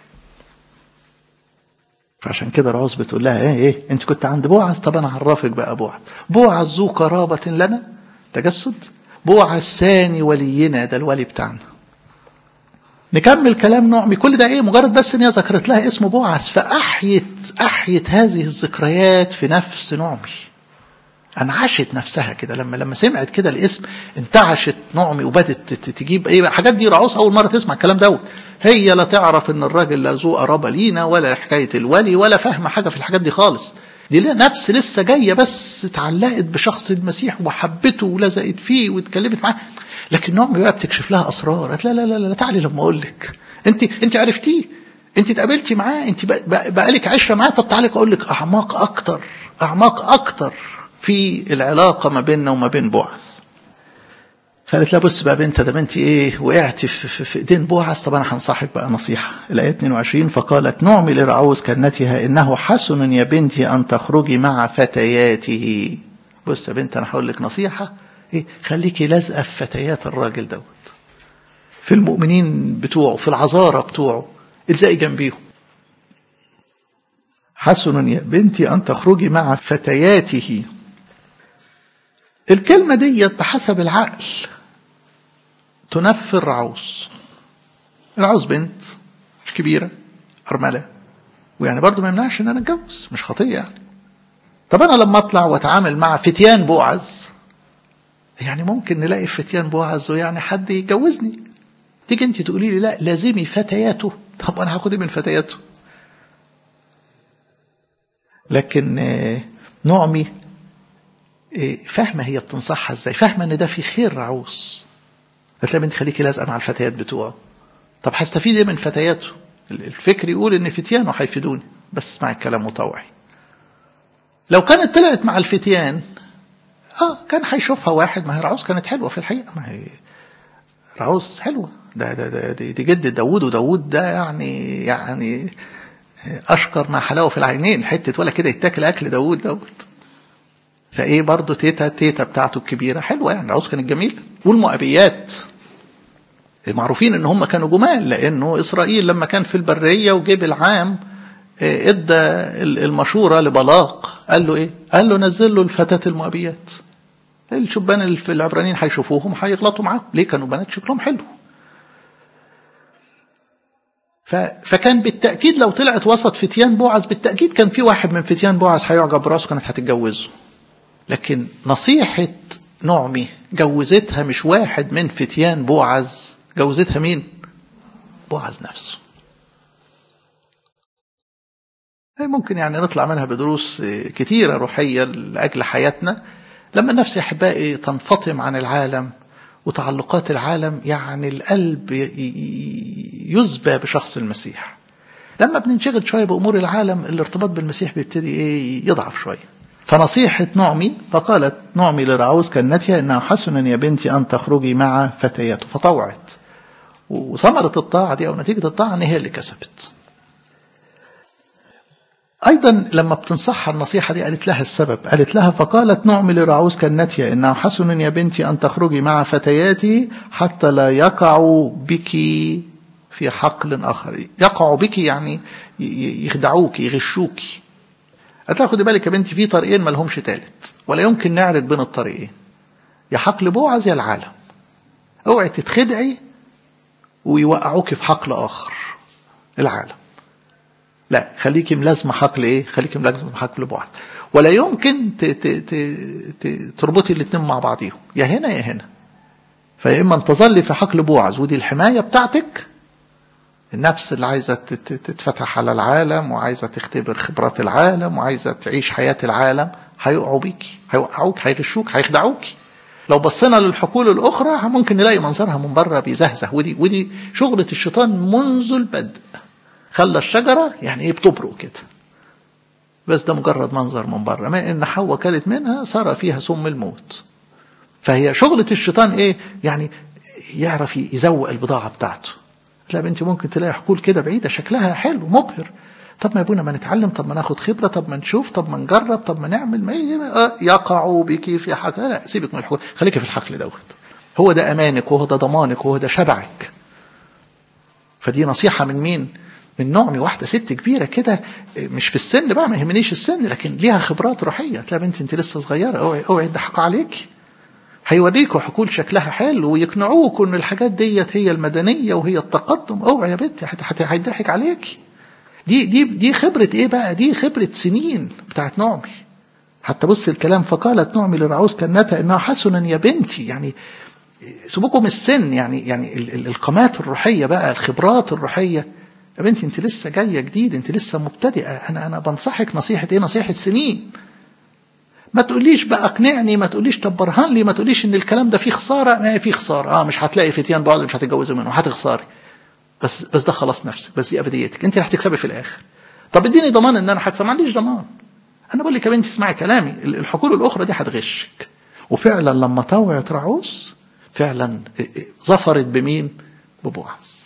فعشان كده رعوز بتقول لها ايه ايه انت كنت عند بوعز طب انا اعرفك بقى بوعز بوعز ذو قرابة لنا تجسد بوعز ثاني ولينا ده الولي بتاعنا نكمل كلام نعمي كل ده ايه مجرد بس ان هي ذكرت لها اسم بوعز فاحيت احيت هذه الذكريات في نفس نعمي انعشت نفسها كده لما لما سمعت كده الاسم انتعشت نعمي وبدت تجيب ايه حاجات دي رعوس اول مره تسمع الكلام دوت هي لا تعرف ان الراجل لا ذو قرابه لينا ولا حكايه الولي ولا فاهمه حاجه في الحاجات دي خالص دي نفس لسه جايه بس اتعلقت بشخص المسيح وحبته ولزقت فيه واتكلمت معاه لكن نعمي بقى بتكشف لها اسرار قالت لا لا لا لا تعالي لما اقول لك انت انت عرفتيه انت اتقابلتي معاه انت بقالك عشره معاه طب تعالي اقول لك اعماق اكتر اعماق اكتر في العلاقه ما بيننا وما بين بوعز فقالت لها بص بقى بنت ده بنتي ايه وقعتي في, في, في ايدين بوعز طب انا هنصحك بقى نصيحه الايه 22 فقالت نعمي لرعوز كنتها انه حسن يا بنتي ان تخرجي مع فتياته بص يا بنت انا هقول لك نصيحه ايه خليكي لازقه في فتيات الراجل دوت في المؤمنين بتوعه في العذارى بتوعه الزقي جنبيهم حسن يا بنتي ان تخرجي مع فتياته الكلمة ديت بحسب العقل تنفر رعوز رعوز بنت مش كبيرة أرملة ويعني برضو ما يمنعش ان انا اتجوز مش خطية يعني طب انا لما اطلع واتعامل مع فتيان بوعز يعني ممكن نلاقي في فتيان بوعز ويعني حد يتجوزني تيجي انت تقولي لي لا لازمي فتياته طب انا هاخد من فتياته لكن نعمي فاهمة هي بتنصحها ازاي فاهمة ان ده في خير رعوس هتلاقي بنت خليكي لازقة مع الفتيات بتوعه طب هستفيد ايه من فتياته الفكر يقول ان فتيانه هيفيدوني بس مع الكلام مطوعي لو كانت طلعت مع الفتيان اه كان هيشوفها واحد ما هي رعوس كانت حلوه في الحقيقه ما هي رعوس حلوه ده ده, ده دي, دي جد داوود وداوود ده يعني يعني اشكر ما حلاوه في العينين حته ولا كده يتاكل اكل داوود دوت فايه برضه تيتا تيتا بتاعته الكبيره حلوه يعني العروس كانت جميله والمؤبيات معروفين ان هم كانوا جمال لانه اسرائيل لما كان في البريه وجيب العام ادى المشوره لبلاق قال له ايه؟ قال له نزل له الفتاه المؤبيات الشبان اللي في العبرانيين هيشوفوهم هيغلطوا معاهم ليه كانوا بنات شكلهم حلو فكان بالتاكيد لو طلعت وسط فتيان بوعز بالتاكيد كان في واحد من فتيان بوعز هيعجب براسه كانت هتتجوزه لكن نصيحة نعمي جوزتها مش واحد من فتيان بوعز جوزتها مين بوعز نفسه ممكن يعني نطلع منها بدروس كتيرة روحية لأجل حياتنا لما النفس يا أحبائي تنفطم عن العالم وتعلقات العالم يعني القلب يزبى بشخص المسيح لما بننشغل شوية بأمور العالم الارتباط بالمسيح بيبتدي إيه يضعف شوية فنصيحة نعمي فقالت نعمي لرعوز كنتها إنها حسنا يا بنتي أن تخرجي مع فتياته فطوعت وثمرة الطاعة دي أو نتيجة الطاعة إن هي اللي كسبت أيضا لما بتنصحها النصيحة دي قالت لها السبب قالت لها فقالت نعمي لرعوز كالنتية إنه حسن يا بنتي أن تخرجي مع فتياتي حتى لا يقعوا بك في حقل آخر يقعوا بك يعني يخدعوك يغشوك قالت لها خدي بالك يا بنتي في طريقين ما لهمش تالت ولا يمكن نعرض بين الطريقين يا حقل بوعز يا العالم اوعي تتخدعي ويوقعوك في حقل آخر العالم لا خليكي ملازمة حقل ايه خليكي ملازمة حقل بعض ولا يمكن ت ت ت ت تربطي الاثنين مع بعضيهم يا هنا يا هنا فيا اما ان تظلي في حقل بوعز ودي الحماية بتاعتك النفس اللي عايزة تتفتح على العالم وعايزة تختبر خبرات العالم وعايزة تعيش حياة العالم هيقعوا بيكي هيوقعوك هيغشوك هيخدعوك لو بصينا للحقول الأخرى ممكن نلاقي منظرها من بره بيزهزه ودي ودي شغلة الشيطان منذ البدء خلى الشجرة يعني ايه بتبرق كده بس ده مجرد منظر من بره ما ان حواء كلت منها صار فيها سم الموت فهي شغلة الشيطان ايه يعني يعرف يزوق البضاعة بتاعته تلاقي بنتي ممكن تلاقي حقول كده بعيدة شكلها حلو مبهر طب ما يبونا ما نتعلم طب ما ناخد خبرة طب ما نشوف طب ما نجرب طب ما نعمل ما يقعوا بك في حقل لا سيبك من الحقول خليك في الحقل دوت هو ده أمانك وهو ده ضمانك وهو ده شبعك فدي نصيحة من مين؟ من نعمي واحده ست كبيره كده مش في السن بقى ما يهمنيش السن لكن ليها خبرات روحيه تلاقي بنتي انت لسه صغيره اوعي اوعي يضحكوا عليك هيوريكوا حقول شكلها حلو ويقنعوك ان الحاجات ديت هي المدنيه وهي التقدم اوعي يا بنتي هيضحك عليك دي دي دي خبره ايه بقى دي خبره سنين بتاعت نعمي حتى بص الكلام فقالت نعمي لرعوز كنتها انها حسنا يا بنتي يعني سيبوكم السن يعني يعني القامات الروحيه بقى الخبرات الروحيه يا بنتي انت لسه جايه جديد انت لسه مبتدئه انا انا بنصحك نصيحه ايه نصيحه سنين ما تقوليش بقى اقنعني ما تقوليش طب برهن لي ما تقوليش ان الكلام ده فيه خساره ما فيه خساره اه مش هتلاقي فتيان بعض مش هتتجوزوا منه هتخسري بس بس ده خلاص نفسك بس دي ابديتك انت اللي هتكسبي في الاخر طب اديني ضمان ان انا هكسب ما عنديش ضمان انا بقول لك يا بنتي اسمعي كلامي الحقول الاخرى دي هتغشك وفعلا لما طوعت رعوس فعلا ظفرت بمين ببوعز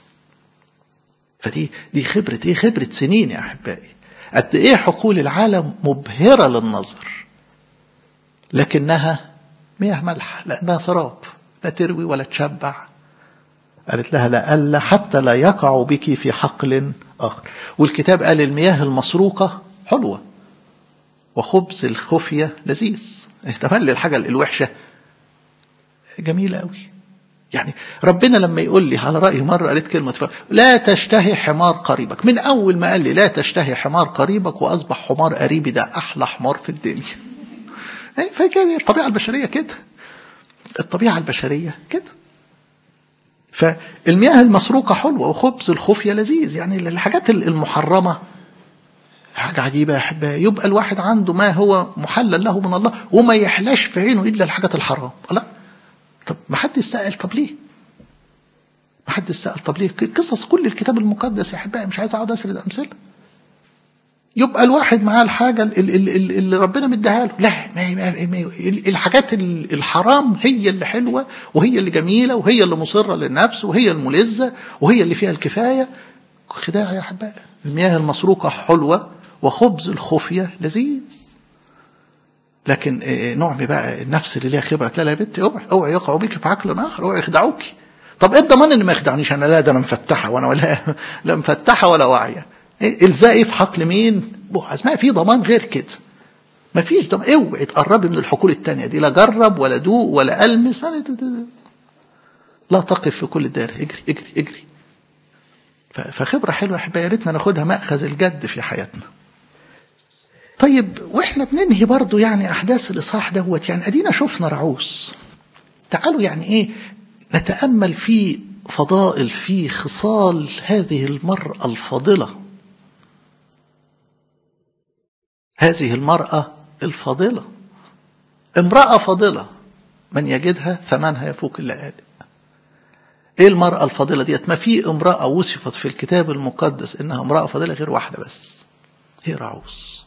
فدي دي خبرة ايه خبرة سنين يا احبائي قد ايه حقول العالم مبهرة للنظر لكنها مياه ملح لانها سراب لا تروي ولا تشبع قالت لها لألا حتى لا يقع بك في حقل آخر والكتاب قال المياه المسروقة حلوة وخبز الخفية لذيذ تملي الحاجة الوحشة جميلة قوي يعني ربنا لما يقول لي على رأي مرة قالت كلمة لا تشتهي حمار قريبك من أول ما قال لي لا تشتهي حمار قريبك وأصبح حمار قريبي ده أحلى حمار في الدنيا فكده الطبيعة البشرية كده الطبيعة البشرية كده فالمياه المسروقة حلوة وخبز الخفية لذيذ يعني الحاجات المحرمة حاجة عجيبة يا أحبائي يبقى الواحد عنده ما هو محلل له من الله وما يحلاش في عينه إلا الحاجات الحرام لا طب ما حد سأل طب ليه ما حد سأل طب ليه قصص كل الكتاب المقدس يا أحبائي مش عايز أقعد أسرد أمثلة يبقى الواحد معاه الحاجة اللي, اللي ربنا مديها له لا ما ما الحاجات الحرام هي اللي حلوة وهي اللي جميلة وهي اللي مصرة للنفس وهي الملذة وهي اللي فيها الكفاية خداع يا أحبائي المياه المسروقة حلوة وخبز الخفية لذيذ لكن نعمي بقى النفس اللي ليها خبرة لا لا يا بنتي اوعي اوعي يقعوا بيك في عقل اخر اوعي يخدعوك طب ايه الضمان ان ما يخدعنيش انا لا ده انا مفتحه وانا ولا لا مفتحه ولا واعيه إيه الزائي في حقل مين؟ بوعز ما في ضمان غير كده ما فيش ضمان اوعي تقربي من الحقول التانية دي لا جرب ولا دوق ولا المس لا تقف في كل الدائرة اجري اجري اجري فخبرة حلوة يا يا ريتنا ناخدها مأخذ الجد في حياتنا طيب واحنا بننهي برضو يعني احداث الاصحاح دوت يعني ادينا شفنا رعوس تعالوا يعني ايه نتامل في فضائل في خصال هذه المراه الفاضله هذه المرأة الفاضلة امرأة فاضلة من يجدها ثمنها يفوق اللآلئ ايه المرأة الفاضلة ديت ما في امرأة وصفت في الكتاب المقدس انها امرأة فاضلة غير واحدة بس هي رعوس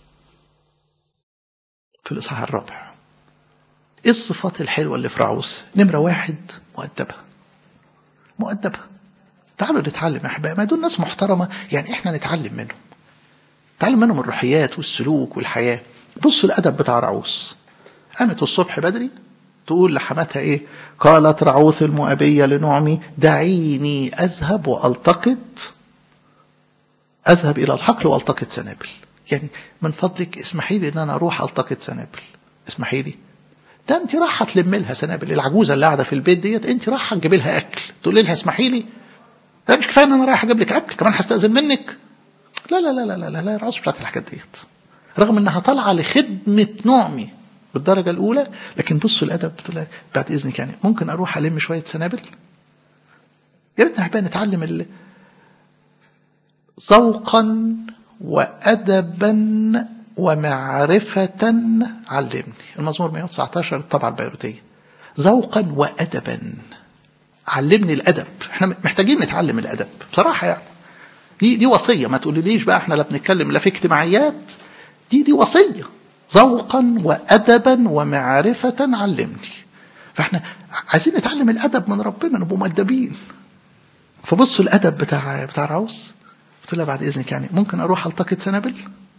في الاصحاح الرابع ايه الصفات الحلوة اللي في رعوس نمرة واحد مؤدبة مؤدبة تعالوا نتعلم يا احبائي ما دول ناس محترمة يعني احنا نتعلم منهم نتعلم منهم الروحيات والسلوك والحياة بصوا الأدب بتاع رعوس قامت الصبح بدري تقول لحماتها ايه قالت رعوث المؤبية لنعمي دعيني أذهب وألتقط أذهب إلى الحقل وألتقط سنابل يعني من فضلك اسمحي لي ان انا اروح التقط سنابل اسمحي لي ده انت رايحه تلم لها سنابل العجوزه اللي قاعده في البيت ديت انت رايحه تجيب لها اكل تقولي لها اسمحي لي ده مش كفايه ان انا رايح اجيب لك اكل كمان هستاذن منك لا لا لا لا لا لا, لا الرأس بتاعت الحاجات ديت رغم انها طالعه لخدمه نعمي بالدرجه الاولى لكن بصوا الادب بتقول بعد اذنك يعني ممكن اروح الم شويه سنابل يا ريتنا احنا نتعلم اللي ذوقا وأدبا ومعرفة علمني المزمور 119 الطبعة البيروتية ذوقا وأدبا علمني الأدب احنا محتاجين نتعلم الأدب بصراحة يعني دي دي وصية ما تقوليليش بقى احنا لا بنتكلم لا في اجتماعيات دي دي وصية ذوقا وأدبا ومعرفة علمني فاحنا عايزين نتعلم الأدب من ربنا نبقى مؤدبين فبصوا الأدب بتاع بتاع راوس قلت لها بعد إذنك يعني ممكن أروح ألتقط سنابل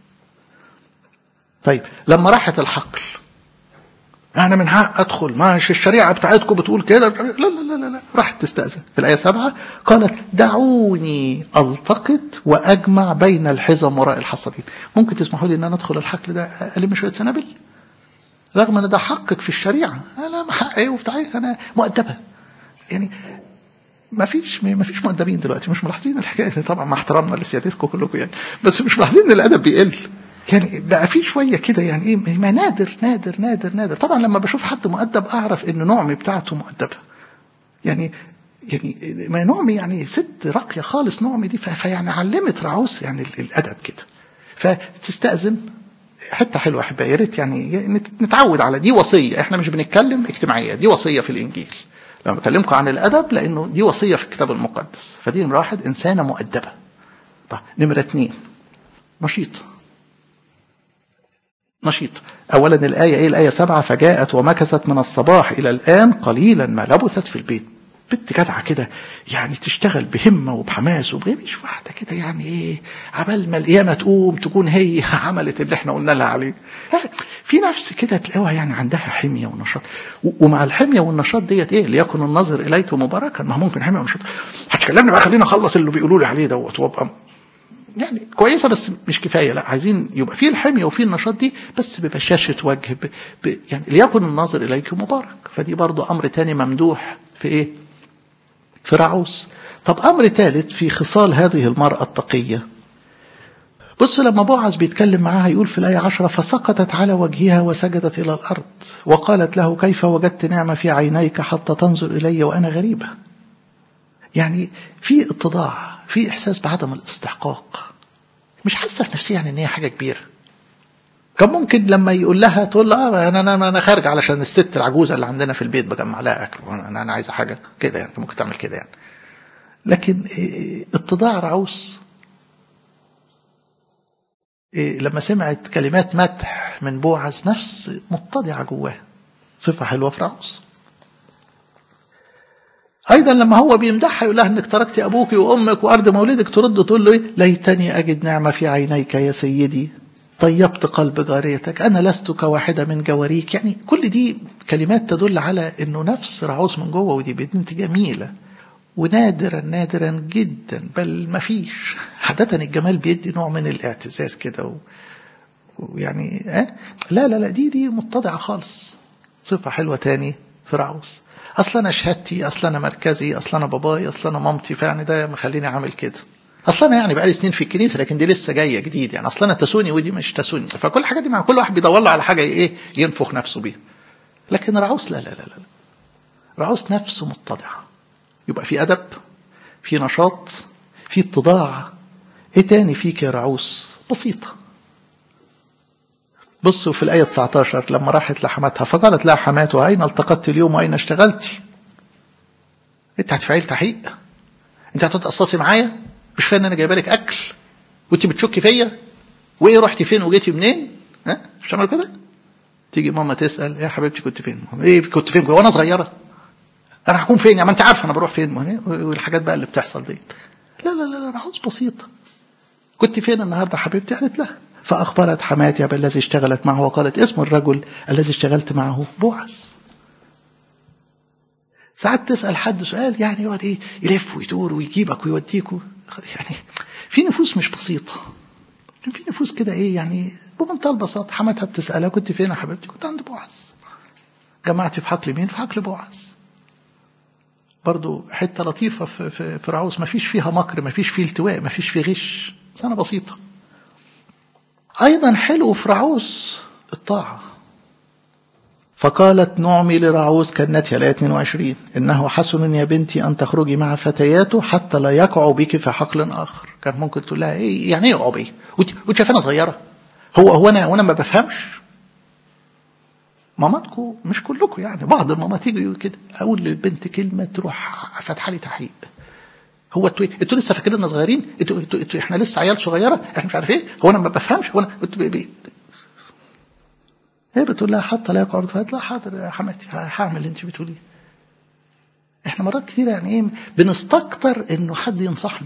طيب لما راحت الحقل أنا من حق أدخل ماشي الشريعة بتاعتكم بتقول كده لا لا لا لا, لا. راحت تستأذن في الآية سبعة قالت دعوني ألتقط وأجمع بين الحزم وراء الحصادين ممكن تسمحوا لي أن أنا أدخل الحقل ده ألم شوية سنابل رغم أن ده حقك في الشريعة أنا حق إيه وبتاع أنا مؤدبة يعني ما فيش ما فيش مؤدبين دلوقتي مش ملاحظين الحكايه دي طبعا مع احترامنا لسيادتكم كلكم يعني بس مش ملاحظين ان الادب بيقل يعني بقى في شويه كده يعني ايه ما نادر نادر نادر نادر طبعا لما بشوف حد مؤدب اعرف ان نعمي بتاعته مؤدبه يعني يعني ما نعمي يعني ست راقيه خالص نعمي دي فيعني علمت رعوس يعني الادب كده فتستاذن حته حلوه احبائي يا ريت يعني نتعود على دي وصيه احنا مش بنتكلم اجتماعيه دي وصيه في الانجيل لما بكلمكم عن الادب لانه دي وصيه في الكتاب المقدس فدي نمره واحد انسانه مؤدبه طيب نمره اثنين نشيط نشيط اولا الايه ايه الايه سبعة فجاءت ومكثت من الصباح الى الان قليلا ما لبثت في البيت بنت جدعه كده يعني تشتغل بهمه وبحماس مش واحده كده يعني ايه عبال ما القيامه تقوم تكون هي عملت اللي احنا قلنا لها عليه في نفس كده تلاقوها يعني عندها حميه ونشاط ومع الحميه والنشاط ديت ايه ليكن النظر اليك مباركا ما ممكن حميه ونشاط هتكلمني بقى خلينا اخلص اللي بيقولوا لي عليه دوت وابقى يعني كويسه بس مش كفايه لا عايزين يبقى في الحميه وفي النشاط دي بس ببشاشه وجه ب... ب... يعني ليكن الناظر اليك مبارك فدي برضو امر تاني ممدوح في ايه في رعوس طب امر ثالث في خصال هذه المراه التقيه بص لما بوعز بيتكلم معاها يقول في الآية عشرة فسقطت على وجهها وسجدت إلى الأرض وقالت له كيف وجدت نعمة في عينيك حتى تنظر إلي وأنا غريبة يعني في اتضاع في إحساس بعدم الاستحقاق مش حاسة في نفسها يعني إن هي حاجة كبيرة كان ممكن لما يقول لها تقول له انا انا انا خارج علشان الست العجوزه اللي عندنا في البيت بجمع لها اكل انا انا عايزه حاجه كده يعني ممكن تعمل كده يعني لكن اتضاع رعوس لما سمعت كلمات مدح من بوعز نفس متضعه جواها صفه حلوه في رعوس ايضا لما هو بيمدحها يقول لها انك تركت ابوك وامك وارض مولدك ترد تقول له ايه ليتني اجد نعمه في عينيك يا سيدي طيبت قلب جاريتك أنا لست كواحدة من جواريك يعني كل دي كلمات تدل على أنه نفس رعوس من جوه ودي بنت جميلة ونادرا نادرا جدا بل ما فيش عادة الجمال بيدي نوع من الاعتزاز كده و... ويعني اه لا لا لا دي دي متضعة خالص صفة حلوة تاني في رعوس اصل انا شهادتي اصل انا مركزي اصل انا باباي اصل انا مامتي فيعني ده مخليني عامل كده اصل انا يعني بقالي سنين في الكنيسه لكن دي لسه جايه جديد يعني اصل انا تسوني ودي مش تسوني فكل الحاجات دي مع كل واحد بيدور له على حاجه ايه ينفخ نفسه بيها لكن رعوس لا لا لا لا رعوس نفسه متضعه يبقى في ادب في نشاط في اتضاع ايه تاني فيك يا رعوس بسيطه بصوا في الآية 19 لما راحت لحماتها فقالت لها حماتها أين التقطت اليوم وأين اشتغلت أنت هتفعل تحقيق أنت هتتقصصي معايا مش فاهم ان انا جايبه لك اكل وانت بتشكي فيا وايه رحتي فين وجيتي منين ها مش تعملوا كده تيجي ماما تسال يا حبيبتي كنت فين ايه كنت فين وانا صغيره انا هكون فين يا ما انت عارفه انا بروح فين والحاجات بقى اللي بتحصل دي لا لا لا لا عاوز بسيطه كنت فين النهارده حبيبتي قالت لها فاخبرت حماتي بالذي اشتغلت معه وقالت اسم الرجل الذي اشتغلت معه بوعز ساعات تسال حد سؤال يعني يقعد ايه يلف ويدور ويجيبك ويوديك يعني في نفوس مش بسيطه في نفوس كده ايه يعني بمنتهى البساطه حماتها بتسالها كنت فين يا حبيبتي كنت عند بوعز جمعتي في حقل مين في حقل بوعز برضو حته لطيفه في في, في رعوز ما فيش فيها مكر ما فيش فيه التواء ما فيش فيه غش سنه بسيطه ايضا حلو في رعوز الطاعه فقالت نعمي لرعوز كنتها الآية 22 إنه حسن يا بنتي أن تخرجي مع فتياته حتى لا يقعوا بك في حقل آخر كان ممكن تقول لها إيه يعني إيه يقعوا بيه وأنت شايفانا صغيرة هو هو أنا وأنا ما بفهمش ماماتكم مش كلكم يعني بعض المامات يجوا كده أقول للبنت كلمة تروح فاتحة لي تحقيق هو انتوا انتوا لسه فاكريننا صغيرين انتوا انتوا انتوا احنا لسه عيال صغيره احنا مش عارف ايه هو انا ما بفهمش هو انا انتوا هي بتقول لها حتى لا يقع بك فقالت لا حاضر يا حماتي هعمل اللي انت بتقوليه احنا مرات كتير يعني ايه بنستكتر انه حد ينصحنا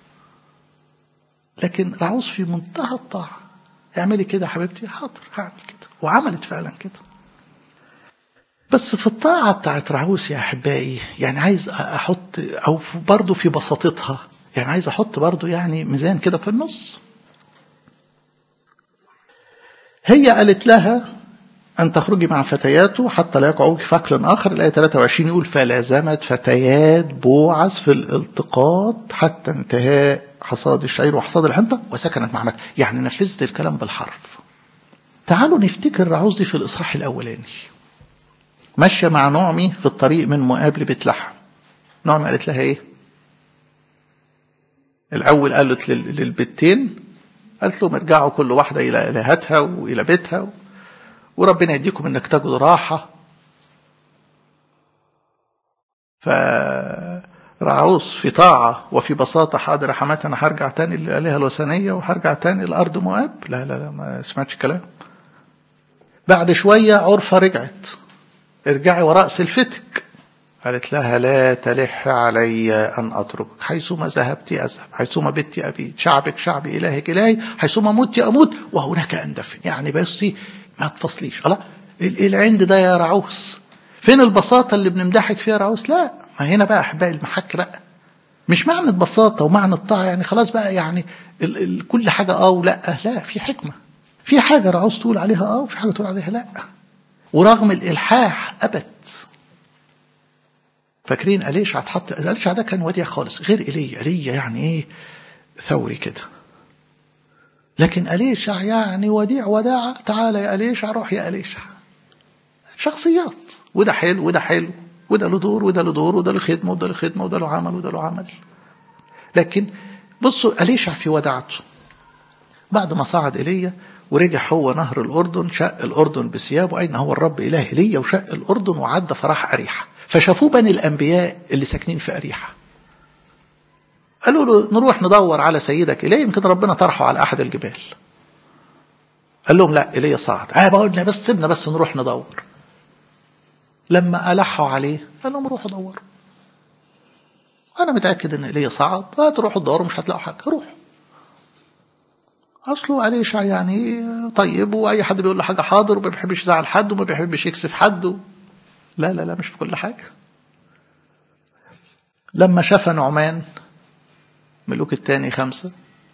لكن رعوز في منتهى الطاعة اعملي كده يا حبيبتي حاضر هعمل كده وعملت فعلا كده بس في الطاعة بتاعت رعوس يا أحبائي يعني عايز أحط أو برضه في بساطتها يعني عايز أحط برضه يعني ميزان كده في النص هي قالت لها أن تخرجي مع فتياته حتى لا يقعوك في أكل آخر الآية 23 يقول فلازمت فتيات بوعز في الالتقاط حتى انتهاء حصاد الشعير وحصاد الحنطة وسكنت مع مكة يعني نفذت الكلام بالحرف تعالوا نفتكر رعوزي في الإصحاح الأولاني ماشية مع نعمي في الطريق من مؤاب لبيت لحم نعمي قالت لها إيه الأول قالت للبتين قالت لهم ارجعوا كل واحدة إلى إلهتها وإلى بيتها وربنا يديكم انك تجدوا راحة فرعوس في طاعة وفي بساطة حاضر حماتي أنا هرجع تاني للآلهة الوثنية وهرجع تاني لأرض مؤاب لا لا لا ما سمعتش كلام بعد شوية عرفة رجعت ارجعي وراء سلفتك قالت لها لا تلح علي أن أتركك حيثما ذهبت أذهب حيثما بت أبيت شعبك شعبي إلهك إلهي حيثما مت أموت وهناك أندفن يعني بصي ما تفصليش الله العند ده يا رعوس فين البساطة اللي بنمدحك فيها رعوس لا ما هنا بقى أحبائي المحك بقى مش معنى بساطة ومعنى الطاعة يعني خلاص بقى يعني ال ال كل حاجة اه ولا لا في حكمة في حاجة رعوس تقول عليها اه وفي حاجة تقول عليها لا ورغم الإلحاح أبد فاكرين أليشع اتحط أليشع ده كان وديع خالص غير إيليا إيليا يعني إيه ثوري كده لكن أليشع يعني وديع وداعة تعالى يا أليشع روح يا أليشع شخصيات وده حلو وده حلو وده له دور وده له دور وده له خدمة وده له خدمة وده له عمل وده له عمل لكن بصوا أليشع في وداعته بعد ما صعد إيليا ورجع هو نهر الأردن شق الأردن بثيابه أين هو الرب إله إيليا وشق الأردن وعدى فراح أريحة فشافوه بني الأنبياء اللي ساكنين في أريحة قالوا له نروح ندور على سيدك إليه يمكن ربنا طرحه على أحد الجبال قال لهم لا إليه صعد آه بقولنا بس سيبنا بس نروح ندور لما ألحوا عليه قال لهم روحوا دوروا أنا متأكد إن إليه صعد هتروحوا تدوروا مش هتلاقوا حاجة روحوا أصله أليشع يعني طيب وأي حد بيقول له حاجة حاضر وما بيحبش يزعل حد وما بيحبش يكسف حد لا لا لا مش في كل حاجة لما شاف نعمان ملوك الثاني خمسة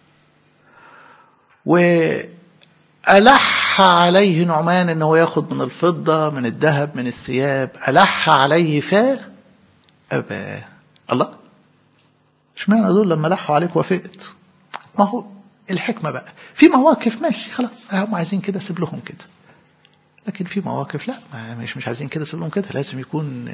وألح عليه نعمان أنه ياخد من الفضة من الذهب من الثياب ألح عليه فا أبا الله اشمعنى دول لما لحوا عليك وافقت ما هو الحكمة بقى في مواقف ماشي خلاص هم عايزين كده سيب لهم كده لكن في مواقف لا مش مش عايزين كده سيب لهم كده لازم يكون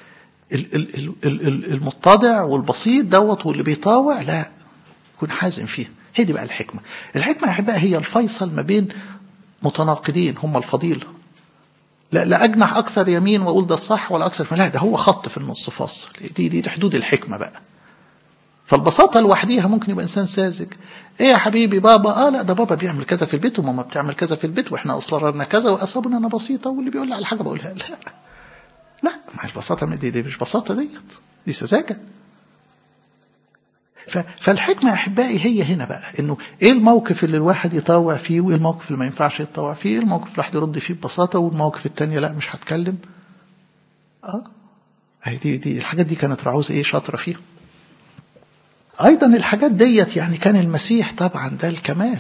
المتضع والبسيط دوت واللي بيطاوع لا يكون حازم فيه هي دي بقى الحكمة الحكمة يا أحبائي هي الفيصل ما بين متناقضين هم الفضيلة لا لا أجنح أكثر يمين وأقول ده الصح ولا أكثر لا ده هو خط في النص فاصل دي دي, دي حدود الحكمة بقى فالبساطة لوحديها ممكن يبقى إنسان ساذج إيه يا حبيبي بابا آه لا ده بابا بيعمل كذا في البيت وماما بتعمل كذا في البيت وإحنا أصررنا كذا وأصابنا أنا بسيطة واللي بيقول لي على حاجة بقولها لا لا ما البساطة دي, دي مش بساطة ديت دي سذاجة فالحكمة يا أحبائي هي هنا بقى إنه إيه الموقف اللي الواحد يطوع فيه وإيه الموقف اللي ما ينفعش يتطوع فيه إيه الموقف اللي الواحد يرد فيه ببساطة والمواقف التانية لا مش هتكلم آه هي دي دي الحاجات دي كانت رعوز إيه شاطرة فيها أيضا الحاجات ديت يعني كان المسيح طبعا ده الكمال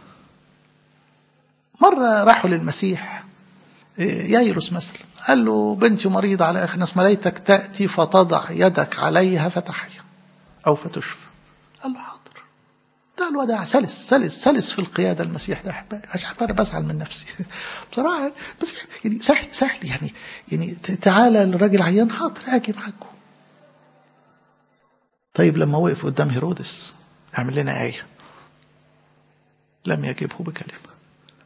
مرة راحوا للمسيح يايروس مثلا قال له بنتي مريضة على آخر ناس مليتك تأتي فتضع يدك عليها فتحيا أو فتشفى قال له حاضر ده الوداع سلس سلس سلس في القيادة المسيح ده أحبائي مش عارف أنا بزعل من نفسي بصراحة بس يعني سهل سهل يعني يعني تعالى للراجل عيان حاضر أجي معاكم طيب لما وقف قدام هيرودس اعمل لنا آية لم يجبه بكلمة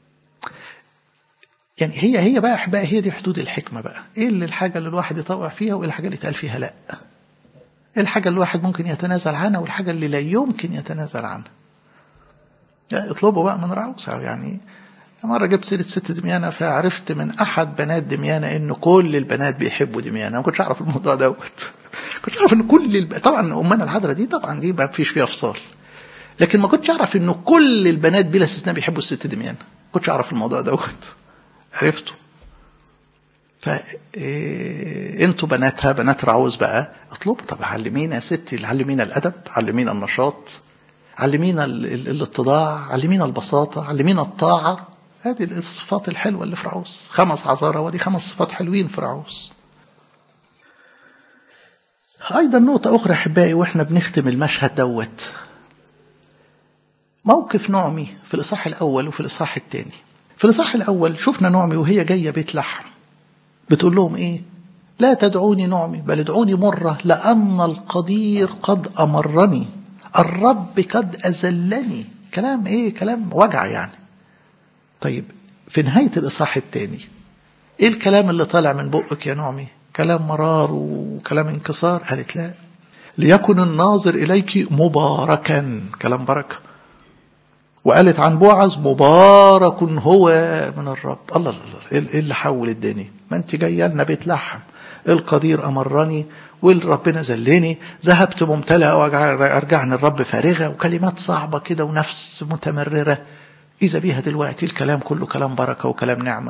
يعني هي هي بقى أحبائي هي دي حدود الحكمة بقى إيه اللي الحاجة اللي الواحد يطوع فيها وإيه الحاجة اللي يتقال فيها لأ إيه الحاجة اللي الواحد ممكن يتنازل عنها والحاجة اللي لا يمكن يتنازل عنها اطلبوا بقى من رعوسة يعني مرة جبت سيرة ست دميانة فعرفت من أحد بنات دميانة إنه كل البنات بيحبوا دميانة ما كنتش أعرف الموضوع دوت كنت أعرف إن كل الب... طبعا أمنا الحضرة دي طبعا دي ما فيش فيها فصال لكن ما كنتش أعرف إنه كل البنات بلا استثناء بيحبوا الست دميانة ما كنتش أعرف الموضوع دوت عرفته ف انتوا بناتها بنات رعوز بقى اطلبوا طب علمينا يا ستي علمينا الادب علمينا النشاط علمينا الاتضاع علمينا البساطه علمينا الطاعه هذه الصفات الحلوه اللي في رعوز خمس عذارى ودي خمس صفات حلوين في رعوز ايضا نقطه اخرى احبائي واحنا بنختم المشهد دوت موقف نعمي في الاصحاح الاول وفي الاصحاح الثاني في الاصحاح الاول شفنا نعمي وهي جايه بيت لحم بتقول لهم ايه لا تدعوني نعمي بل ادعوني مرة لأن القدير قد أمرني الرب قد أذلني كلام ايه كلام وجع يعني طيب في نهاية الإصحاح الثاني ايه الكلام اللي طالع من بقك يا نعمي كلام مرار وكلام انكسار قالت لا ليكن الناظر إليك مباركا كلام بركة وقالت عن بوعز مبارك هو من الرب الله الله ايه اللي حول الدنيا ما انت جايه لنا بيت لحم القدير امرني والربنا ذلني ذهبت ممتلئه وارجعني الرب فارغه وكلمات صعبه كده ونفس متمرره اذا بيها دلوقتي الكلام كله كلام بركه وكلام نعمه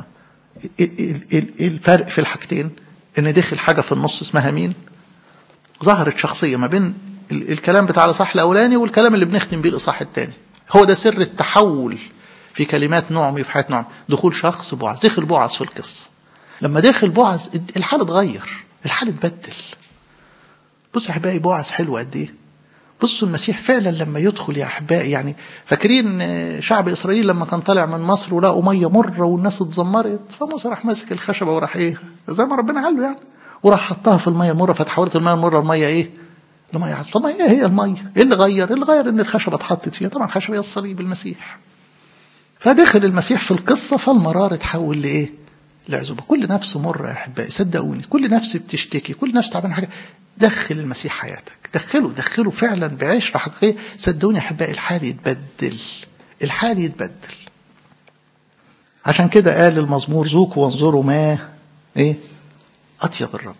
ايه الفرق في الحاجتين ان دخل حاجه في النص اسمها مين ظهرت شخصيه ما بين الكلام بتاع الاصحاح الاولاني والكلام اللي بنختم بيه الاصحاح الثاني هو ده سر التحول في كلمات نعمي في حياة نعمي دخول شخص بوعز دخل بوعز في القصة لما دخل بوعز الحال اتغير الحال اتبدل بصوا يا احبائي بوعز حلو قد ايه بصوا المسيح فعلا لما يدخل يا احبائي يعني فاكرين شعب اسرائيل لما كان طالع من مصر ولقوا ميه مره والناس اتذمرت فموسى راح ماسك الخشبه وراح ايه زي ما ربنا قال له يعني وراح حطها في الميه المره فتحولت الميه المره الميه ايه الميه عذبه طب ايه هي الميه ايه اللي غير اللي غير ان الخشبه اتحطت فيها طبعا الخشبه هي الصليب المسيح فدخل المسيح في القصة فالمرار اتحول لإيه؟ لعزوبة كل نفس مرة يا أحبائي صدقوني كل نفس بتشتكي كل نفس تعبان حاجة دخل المسيح حياتك دخله دخله فعلا بعشرة حقيقية صدقوني يا أحبائي الحال يتبدل الحال يتبدل عشان كده قال المزمور ذوقوا وانظروا ما ايه اطيب الرب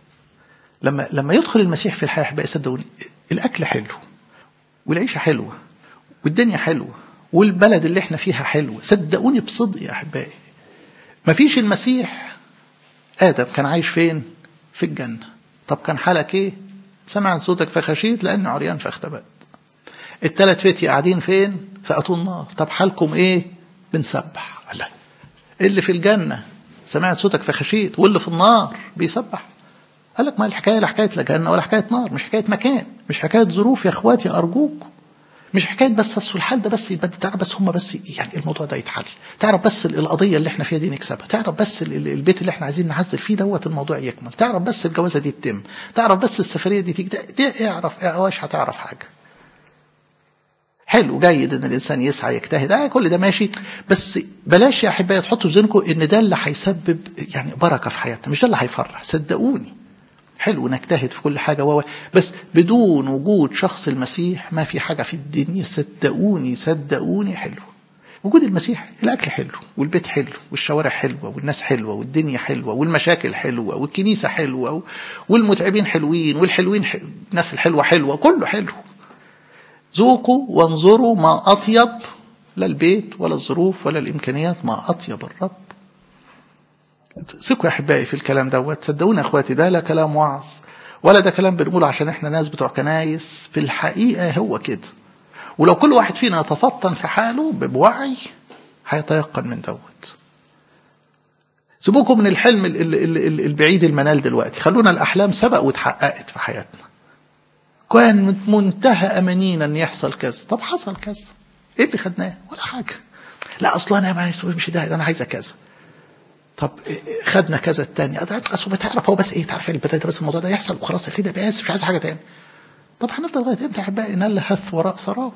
لما لما يدخل المسيح في الحياه احبائي صدقوني الاكل حلو والعيشه حلوه والدنيا حلوه والبلد اللي احنا فيها حلوة صدقوني بصدق يا أحبائي مفيش المسيح آدم كان عايش فين في الجنة طب كان حالك ايه سمع صوتك فخشيت لأني عريان فاختبأت التلات فتي قاعدين فين فأتوا النار طب حالكم ايه بنسبح لا اللي في الجنة سمعت صوتك فخشيت واللي في النار بيسبح قال لك ما الحكاية لا حكاية لا جنة ولا حكاية نار مش حكاية مكان مش حكاية ظروف يا اخواتي أرجوكم مش حكايه بس اصل الحال ده بس يتبدل تعرف بس هم بس يعني الموضوع ده يتحل تعرف بس القضيه اللي احنا فيها دي نكسبها تعرف بس البيت اللي احنا عايزين نعزل فيه دوت الموضوع يكمل تعرف بس الجوازه دي تتم تعرف بس السفريه دي تيجي دي اعرف اعرف هتعرف حاجه حلو جيد ان الانسان يسعى يجتهد آه كل ده ماشي بس بلاش يا احبائي تحطوا في ذهنكم ان ده اللي هيسبب يعني بركه في حياتنا مش ده اللي هيفرح صدقوني حلو نجتهد في كل حاجه و بس بدون وجود شخص المسيح ما في حاجه في الدنيا صدقوني صدقوني حلو وجود المسيح الاكل حلو والبيت حلو والشوارع حلوه والناس حلوه والدنيا حلوه والمشاكل حلوه والكنيسه حلوه والمتعبين حلوين والحلوين حلو الناس الحلوه حلوه كله حلو ذوقوا وانظروا ما اطيب لا البيت ولا الظروف ولا الامكانيات ما اطيب الرب ثقوا يا احبائي في الكلام دوت صدقوني يا اخواتي ده لا كلام وعظ ولا ده كلام بنقوله عشان احنا ناس بتوع كنايس في الحقيقه هو كده ولو كل واحد فينا يتفطن في حاله بوعي هيتيقن من دوت سيبوكم من الحلم البعيد المنال دلوقتي خلونا الأحلام سبق واتحققت في حياتنا كان في منتهى أمانينا أن يحصل كذا طب حصل كذا إيه اللي خدناه ولا حاجة لا أصلا أنا ما مش ده أنا عايزة كذا طب خدنا كذا التاني اصل بتعرف هو بس ايه تعرف البدايه بس الموضوع ده يحصل وخلاص كده بس مش عايز حاجه تاني طب هنفضل لغايه امتى يا احبائي نلهث وراء سراب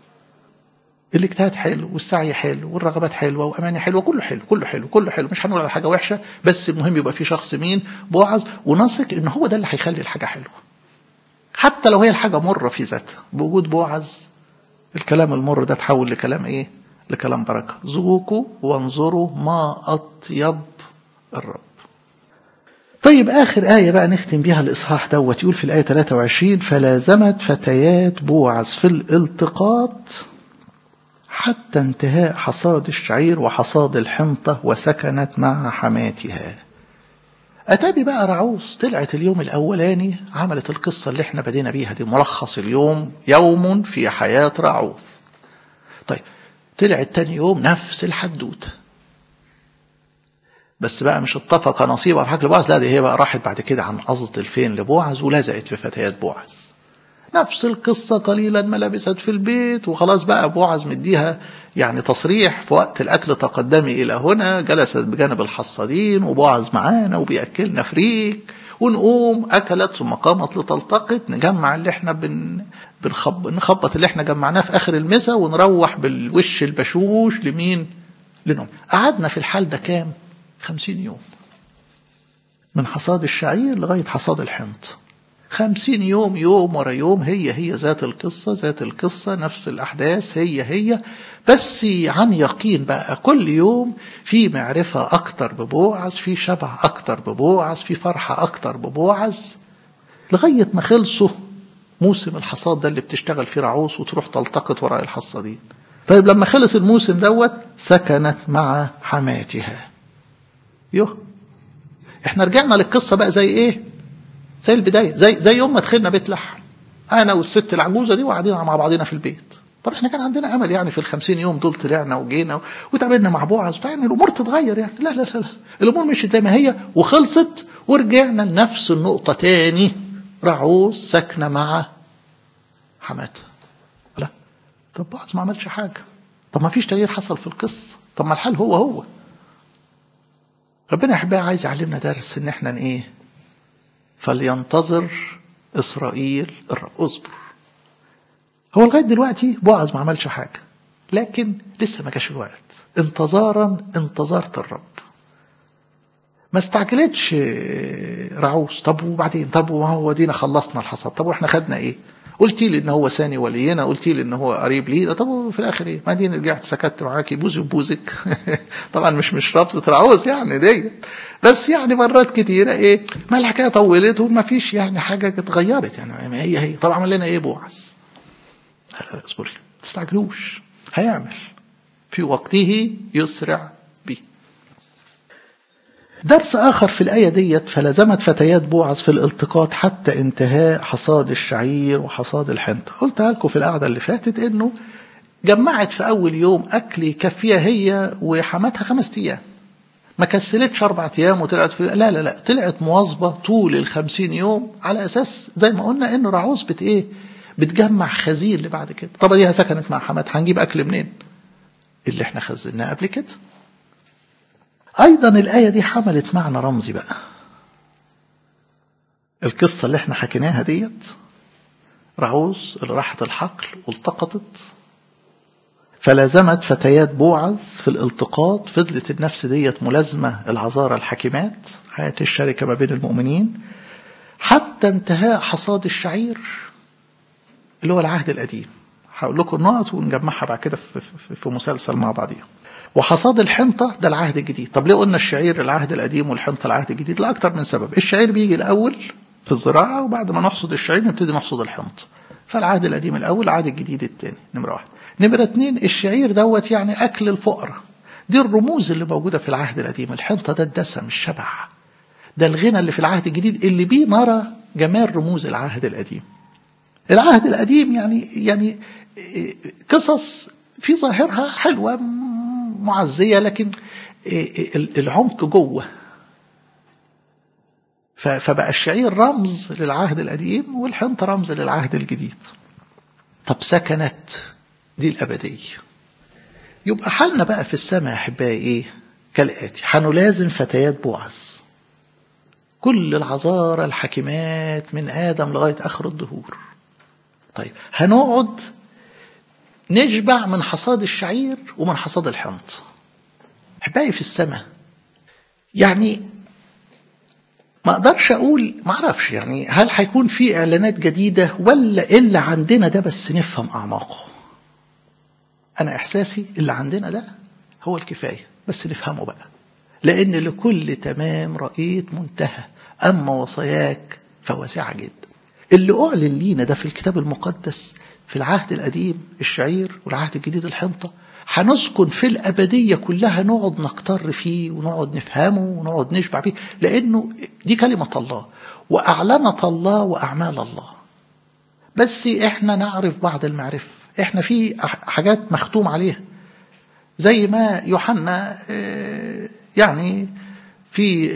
الاجتهاد حلو والسعي حلو والرغبات حلوه واماني حلوه كله حلو كله حلو كله حلو مش هنقول على حاجه وحشه بس المهم يبقى في شخص مين بوعظ ونثق ان هو ده اللي هيخلي الحاجه حلوه حتى لو هي الحاجه مره في ذاتها بوجود بوعظ الكلام المر ده تحول لكلام ايه لكلام بركه ذوقوا وانظروا ما اطيب الرب طيب آخر آية بقى نختم بيها الإصحاح دوت يقول في الآية 23 فلازمت فتيات بوعز في الالتقاط حتى انتهاء حصاد الشعير وحصاد الحنطة وسكنت مع حماتها أتابي بقى رعوز طلعت اليوم الأولاني عملت القصة اللي احنا بدينا بيها دي ملخص اليوم يوم في حياة رعوز طيب طلعت تاني يوم نفس الحدوته بس بقى مش اتفق نصيبها في حكي بوعز لا دي هي بقى راحت بعد كده عن قصد الفين لبوعز ولزقت في فتيات بوعز نفس القصة قليلا ما لبست في البيت وخلاص بقى بوعز مديها يعني تصريح في وقت الأكل تقدمي إلى هنا جلست بجانب الحصادين وبوعز معانا وبيأكلنا فريك ونقوم أكلت ثم قامت لتلتقط نجمع اللي احنا بن بنخب... نخبط اللي احنا جمعناه في آخر المسا ونروح بالوش البشوش لمين؟ لنوم قعدنا في الحال ده كام؟ خمسين يوم من حصاد الشعير لغاية حصاد الحنط خمسين يوم يوم ورا يوم هي هي ذات القصة ذات القصة نفس الأحداث هي هي بس عن يقين بقى كل يوم في معرفة أكتر ببوعز في شبع أكتر ببوعز في فرحة أكتر ببوعز لغاية ما خلصوا موسم الحصاد ده اللي بتشتغل فيه رعوس وتروح تلتقط وراء الحصادين طيب لما خلص الموسم دوت سكنت مع حماتها يوه احنا رجعنا للقصه بقى زي ايه زي البدايه زي زي يوم ما دخلنا بيت لحم انا والست العجوزه دي وقاعدين مع بعضنا في البيت طب احنا كان عندنا امل يعني في الخمسين يوم دول طلعنا وجينا وتقابلنا مع بوعز يعني الامور تتغير يعني لا لا لا, لا. الامور مشيت زي ما هي وخلصت ورجعنا لنفس النقطه تاني رعوز ساكنه مع حماتها لا طب بوعز ما عملش حاجه طب ما فيش تغيير حصل في القصه طب ما الحال هو هو ربنا يحبها عايز يعلمنا درس ان احنا ايه فلينتظر اسرائيل الرب اصبر هو لغايه دلوقتي بوعز ما عملش حاجه لكن لسه ما جاش الوقت انتظارا انتظرت الرب ما استعجلتش رعوس طب وبعدين طب وما هو دينا خلصنا الحصاد طب واحنا خدنا ايه قلتي لي ان هو ثاني ولينا قلتي لي ان هو قريب لينا طب في الاخر ايه ما ديني رجعت سكت معاكي بوزي وبوزك طبعا مش مش رفضة رعوز يعني دي بس يعني مرات كتيره ايه ما الحكايه طولت وما فيش يعني حاجه اتغيرت يعني ما هي هي طب عمل لنا ايه بوعز اصبري ما تستعجلوش هيعمل في وقته يسرع به درس آخر في الآية ديت فلزمت فتيات بوعز في الالتقاط حتى انتهاء حصاد الشعير وحصاد الحنطة قلتها لكم في القعدة اللي فاتت إنه جمعت في أول يوم أكل يكفيها هي وحماتها خمس أيام ما كسلتش أربع أيام وطلعت في لا لا لا طلعت مواظبة طول الخمسين يوم على أساس زي ما قلنا إنه رعوز بت إيه بتجمع خزين اللي بعد كده طب دي سكنت مع حماتها هنجيب أكل منين اللي احنا خزناه قبل كده أيضا الآية دي حملت معنى رمزي بقى القصة اللي احنا حكيناها ديت رعوز اللي راحت الحقل والتقطت فلازمت فتيات بوعز في الالتقاط فضلت النفس ديت ملازمة العذارى الحكيمات حياة الشركة ما بين المؤمنين حتى انتهاء حصاد الشعير اللي هو العهد القديم هقول لكم النقط ونجمعها بعد كده في, في, في مسلسل مع بعضيها وحصاد الحنطة ده العهد الجديد طب ليه قلنا الشعير العهد القديم والحنطة العهد الجديد لأكتر من سبب الشعير بيجي الأول في الزراعة وبعد ما نحصد الشعير نبتدي نحصد الحنطة فالعهد القديم الأول العهد الجديد الثاني نمرة واحد نمرة اتنين الشعير دوت يعني أكل الفقراء دي الرموز اللي موجودة في العهد القديم الحنطة ده الدسم الشبع ده الغنى اللي في العهد الجديد اللي بيه نرى جمال رموز العهد القديم العهد القديم يعني يعني قصص في ظاهرها حلوة معزية لكن العمق جوه فبقى الشعير رمز للعهد القديم والحنطة رمز للعهد الجديد طب سكنت دي الأبدية يبقى حالنا بقى في السماء يا أحبائي إيه كالآتي حنلازم فتيات بوعز كل العذارى الحكيمات من آدم لغاية آخر الدهور طيب هنقعد نشبع من حصاد الشعير ومن حصاد الحنط أحبائي في السماء يعني ما اقدرش اقول ما اعرفش يعني هل هيكون في اعلانات جديده ولا اللي عندنا ده بس نفهم اعماقه انا احساسي اللي عندنا ده هو الكفايه بس نفهمه بقى لان لكل تمام رايت منتهى اما وصاياك فواسعه جدا اللي اعلن لينا ده في الكتاب المقدس في العهد القديم الشعير والعهد الجديد الحنطه هنسكن في الأبدية كلها نقعد نقتر فيه ونقعد نفهمه ونقعد نشبع فيه لأنه دي كلمة الله وأعلنة الله وأعمال الله بس إحنا نعرف بعض المعرفة إحنا في حاجات مختوم عليها زي ما يوحنا يعني في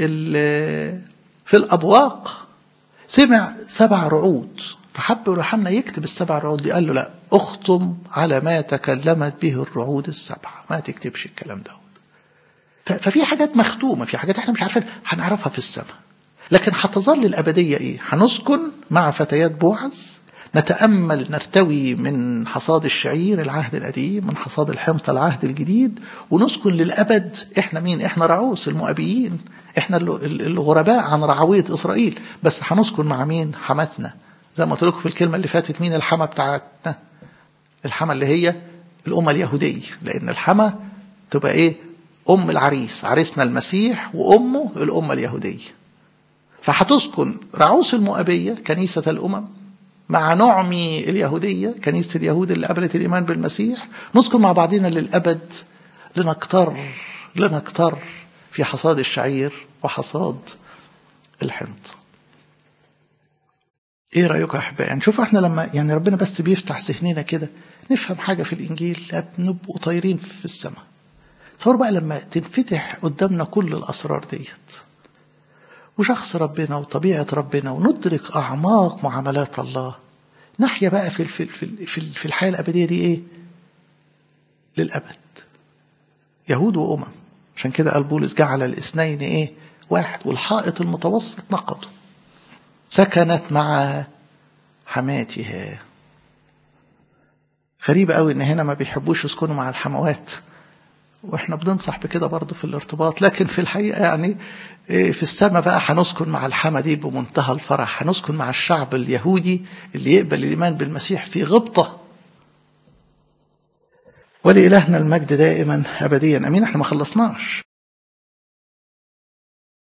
في الأبواق سمع سبع رعود فحب يوحنا يكتب السبع رعود دي قال له لا اختم على ما تكلمت به الرعود السبعة ما تكتبش الكلام ده ففي حاجات مختومة في حاجات احنا مش عارفين هنعرفها في السماء لكن هتظل الأبدية إيه هنسكن مع فتيات بوعز نتأمل نرتوي من حصاد الشعير العهد القديم من حصاد الحنطة العهد الجديد ونسكن للأبد احنا مين احنا رعوس المؤبيين احنا الغرباء عن رعوية إسرائيل بس هنسكن مع مين حماتنا زي ما قلت لكم في الكلمة اللي فاتت مين الحما بتاعتنا الحما اللي هي الأمة اليهودية لأن الحما تبقى إيه أم العريس عريسنا المسيح وأمه الأمة اليهودية فهتسكن رعوس المؤبية كنيسة الأمم مع نعمي اليهودية كنيسة اليهود اللي قبلت الإيمان بالمسيح نسكن مع بعضنا للأبد لنكتر لنكتر في حصاد الشعير وحصاد الحنط ايه رايكم يا احبائي نشوف احنا لما يعني ربنا بس بيفتح ذهننا كده نفهم حاجه في الانجيل نبقوا طايرين في السماء تصور بقى لما تنفتح قدامنا كل الاسرار ديت وشخص ربنا وطبيعه ربنا وندرك اعماق معاملات الله نحيا بقى في في في في الحياه الابديه دي ايه للابد يهود وامم عشان كده قال بولس جعل الاثنين ايه واحد والحائط المتوسط نقضه سكنت مع حماتها غريبة قوي ان هنا ما بيحبوش يسكنوا مع الحموات واحنا بننصح بكده برضه في الارتباط لكن في الحقيقة يعني في السماء بقى هنسكن مع الحما دي بمنتهى الفرح هنسكن مع الشعب اليهودي اللي يقبل الإيمان بالمسيح في غبطة ولإلهنا المجد دائما أبديا أمين احنا ما خلصناش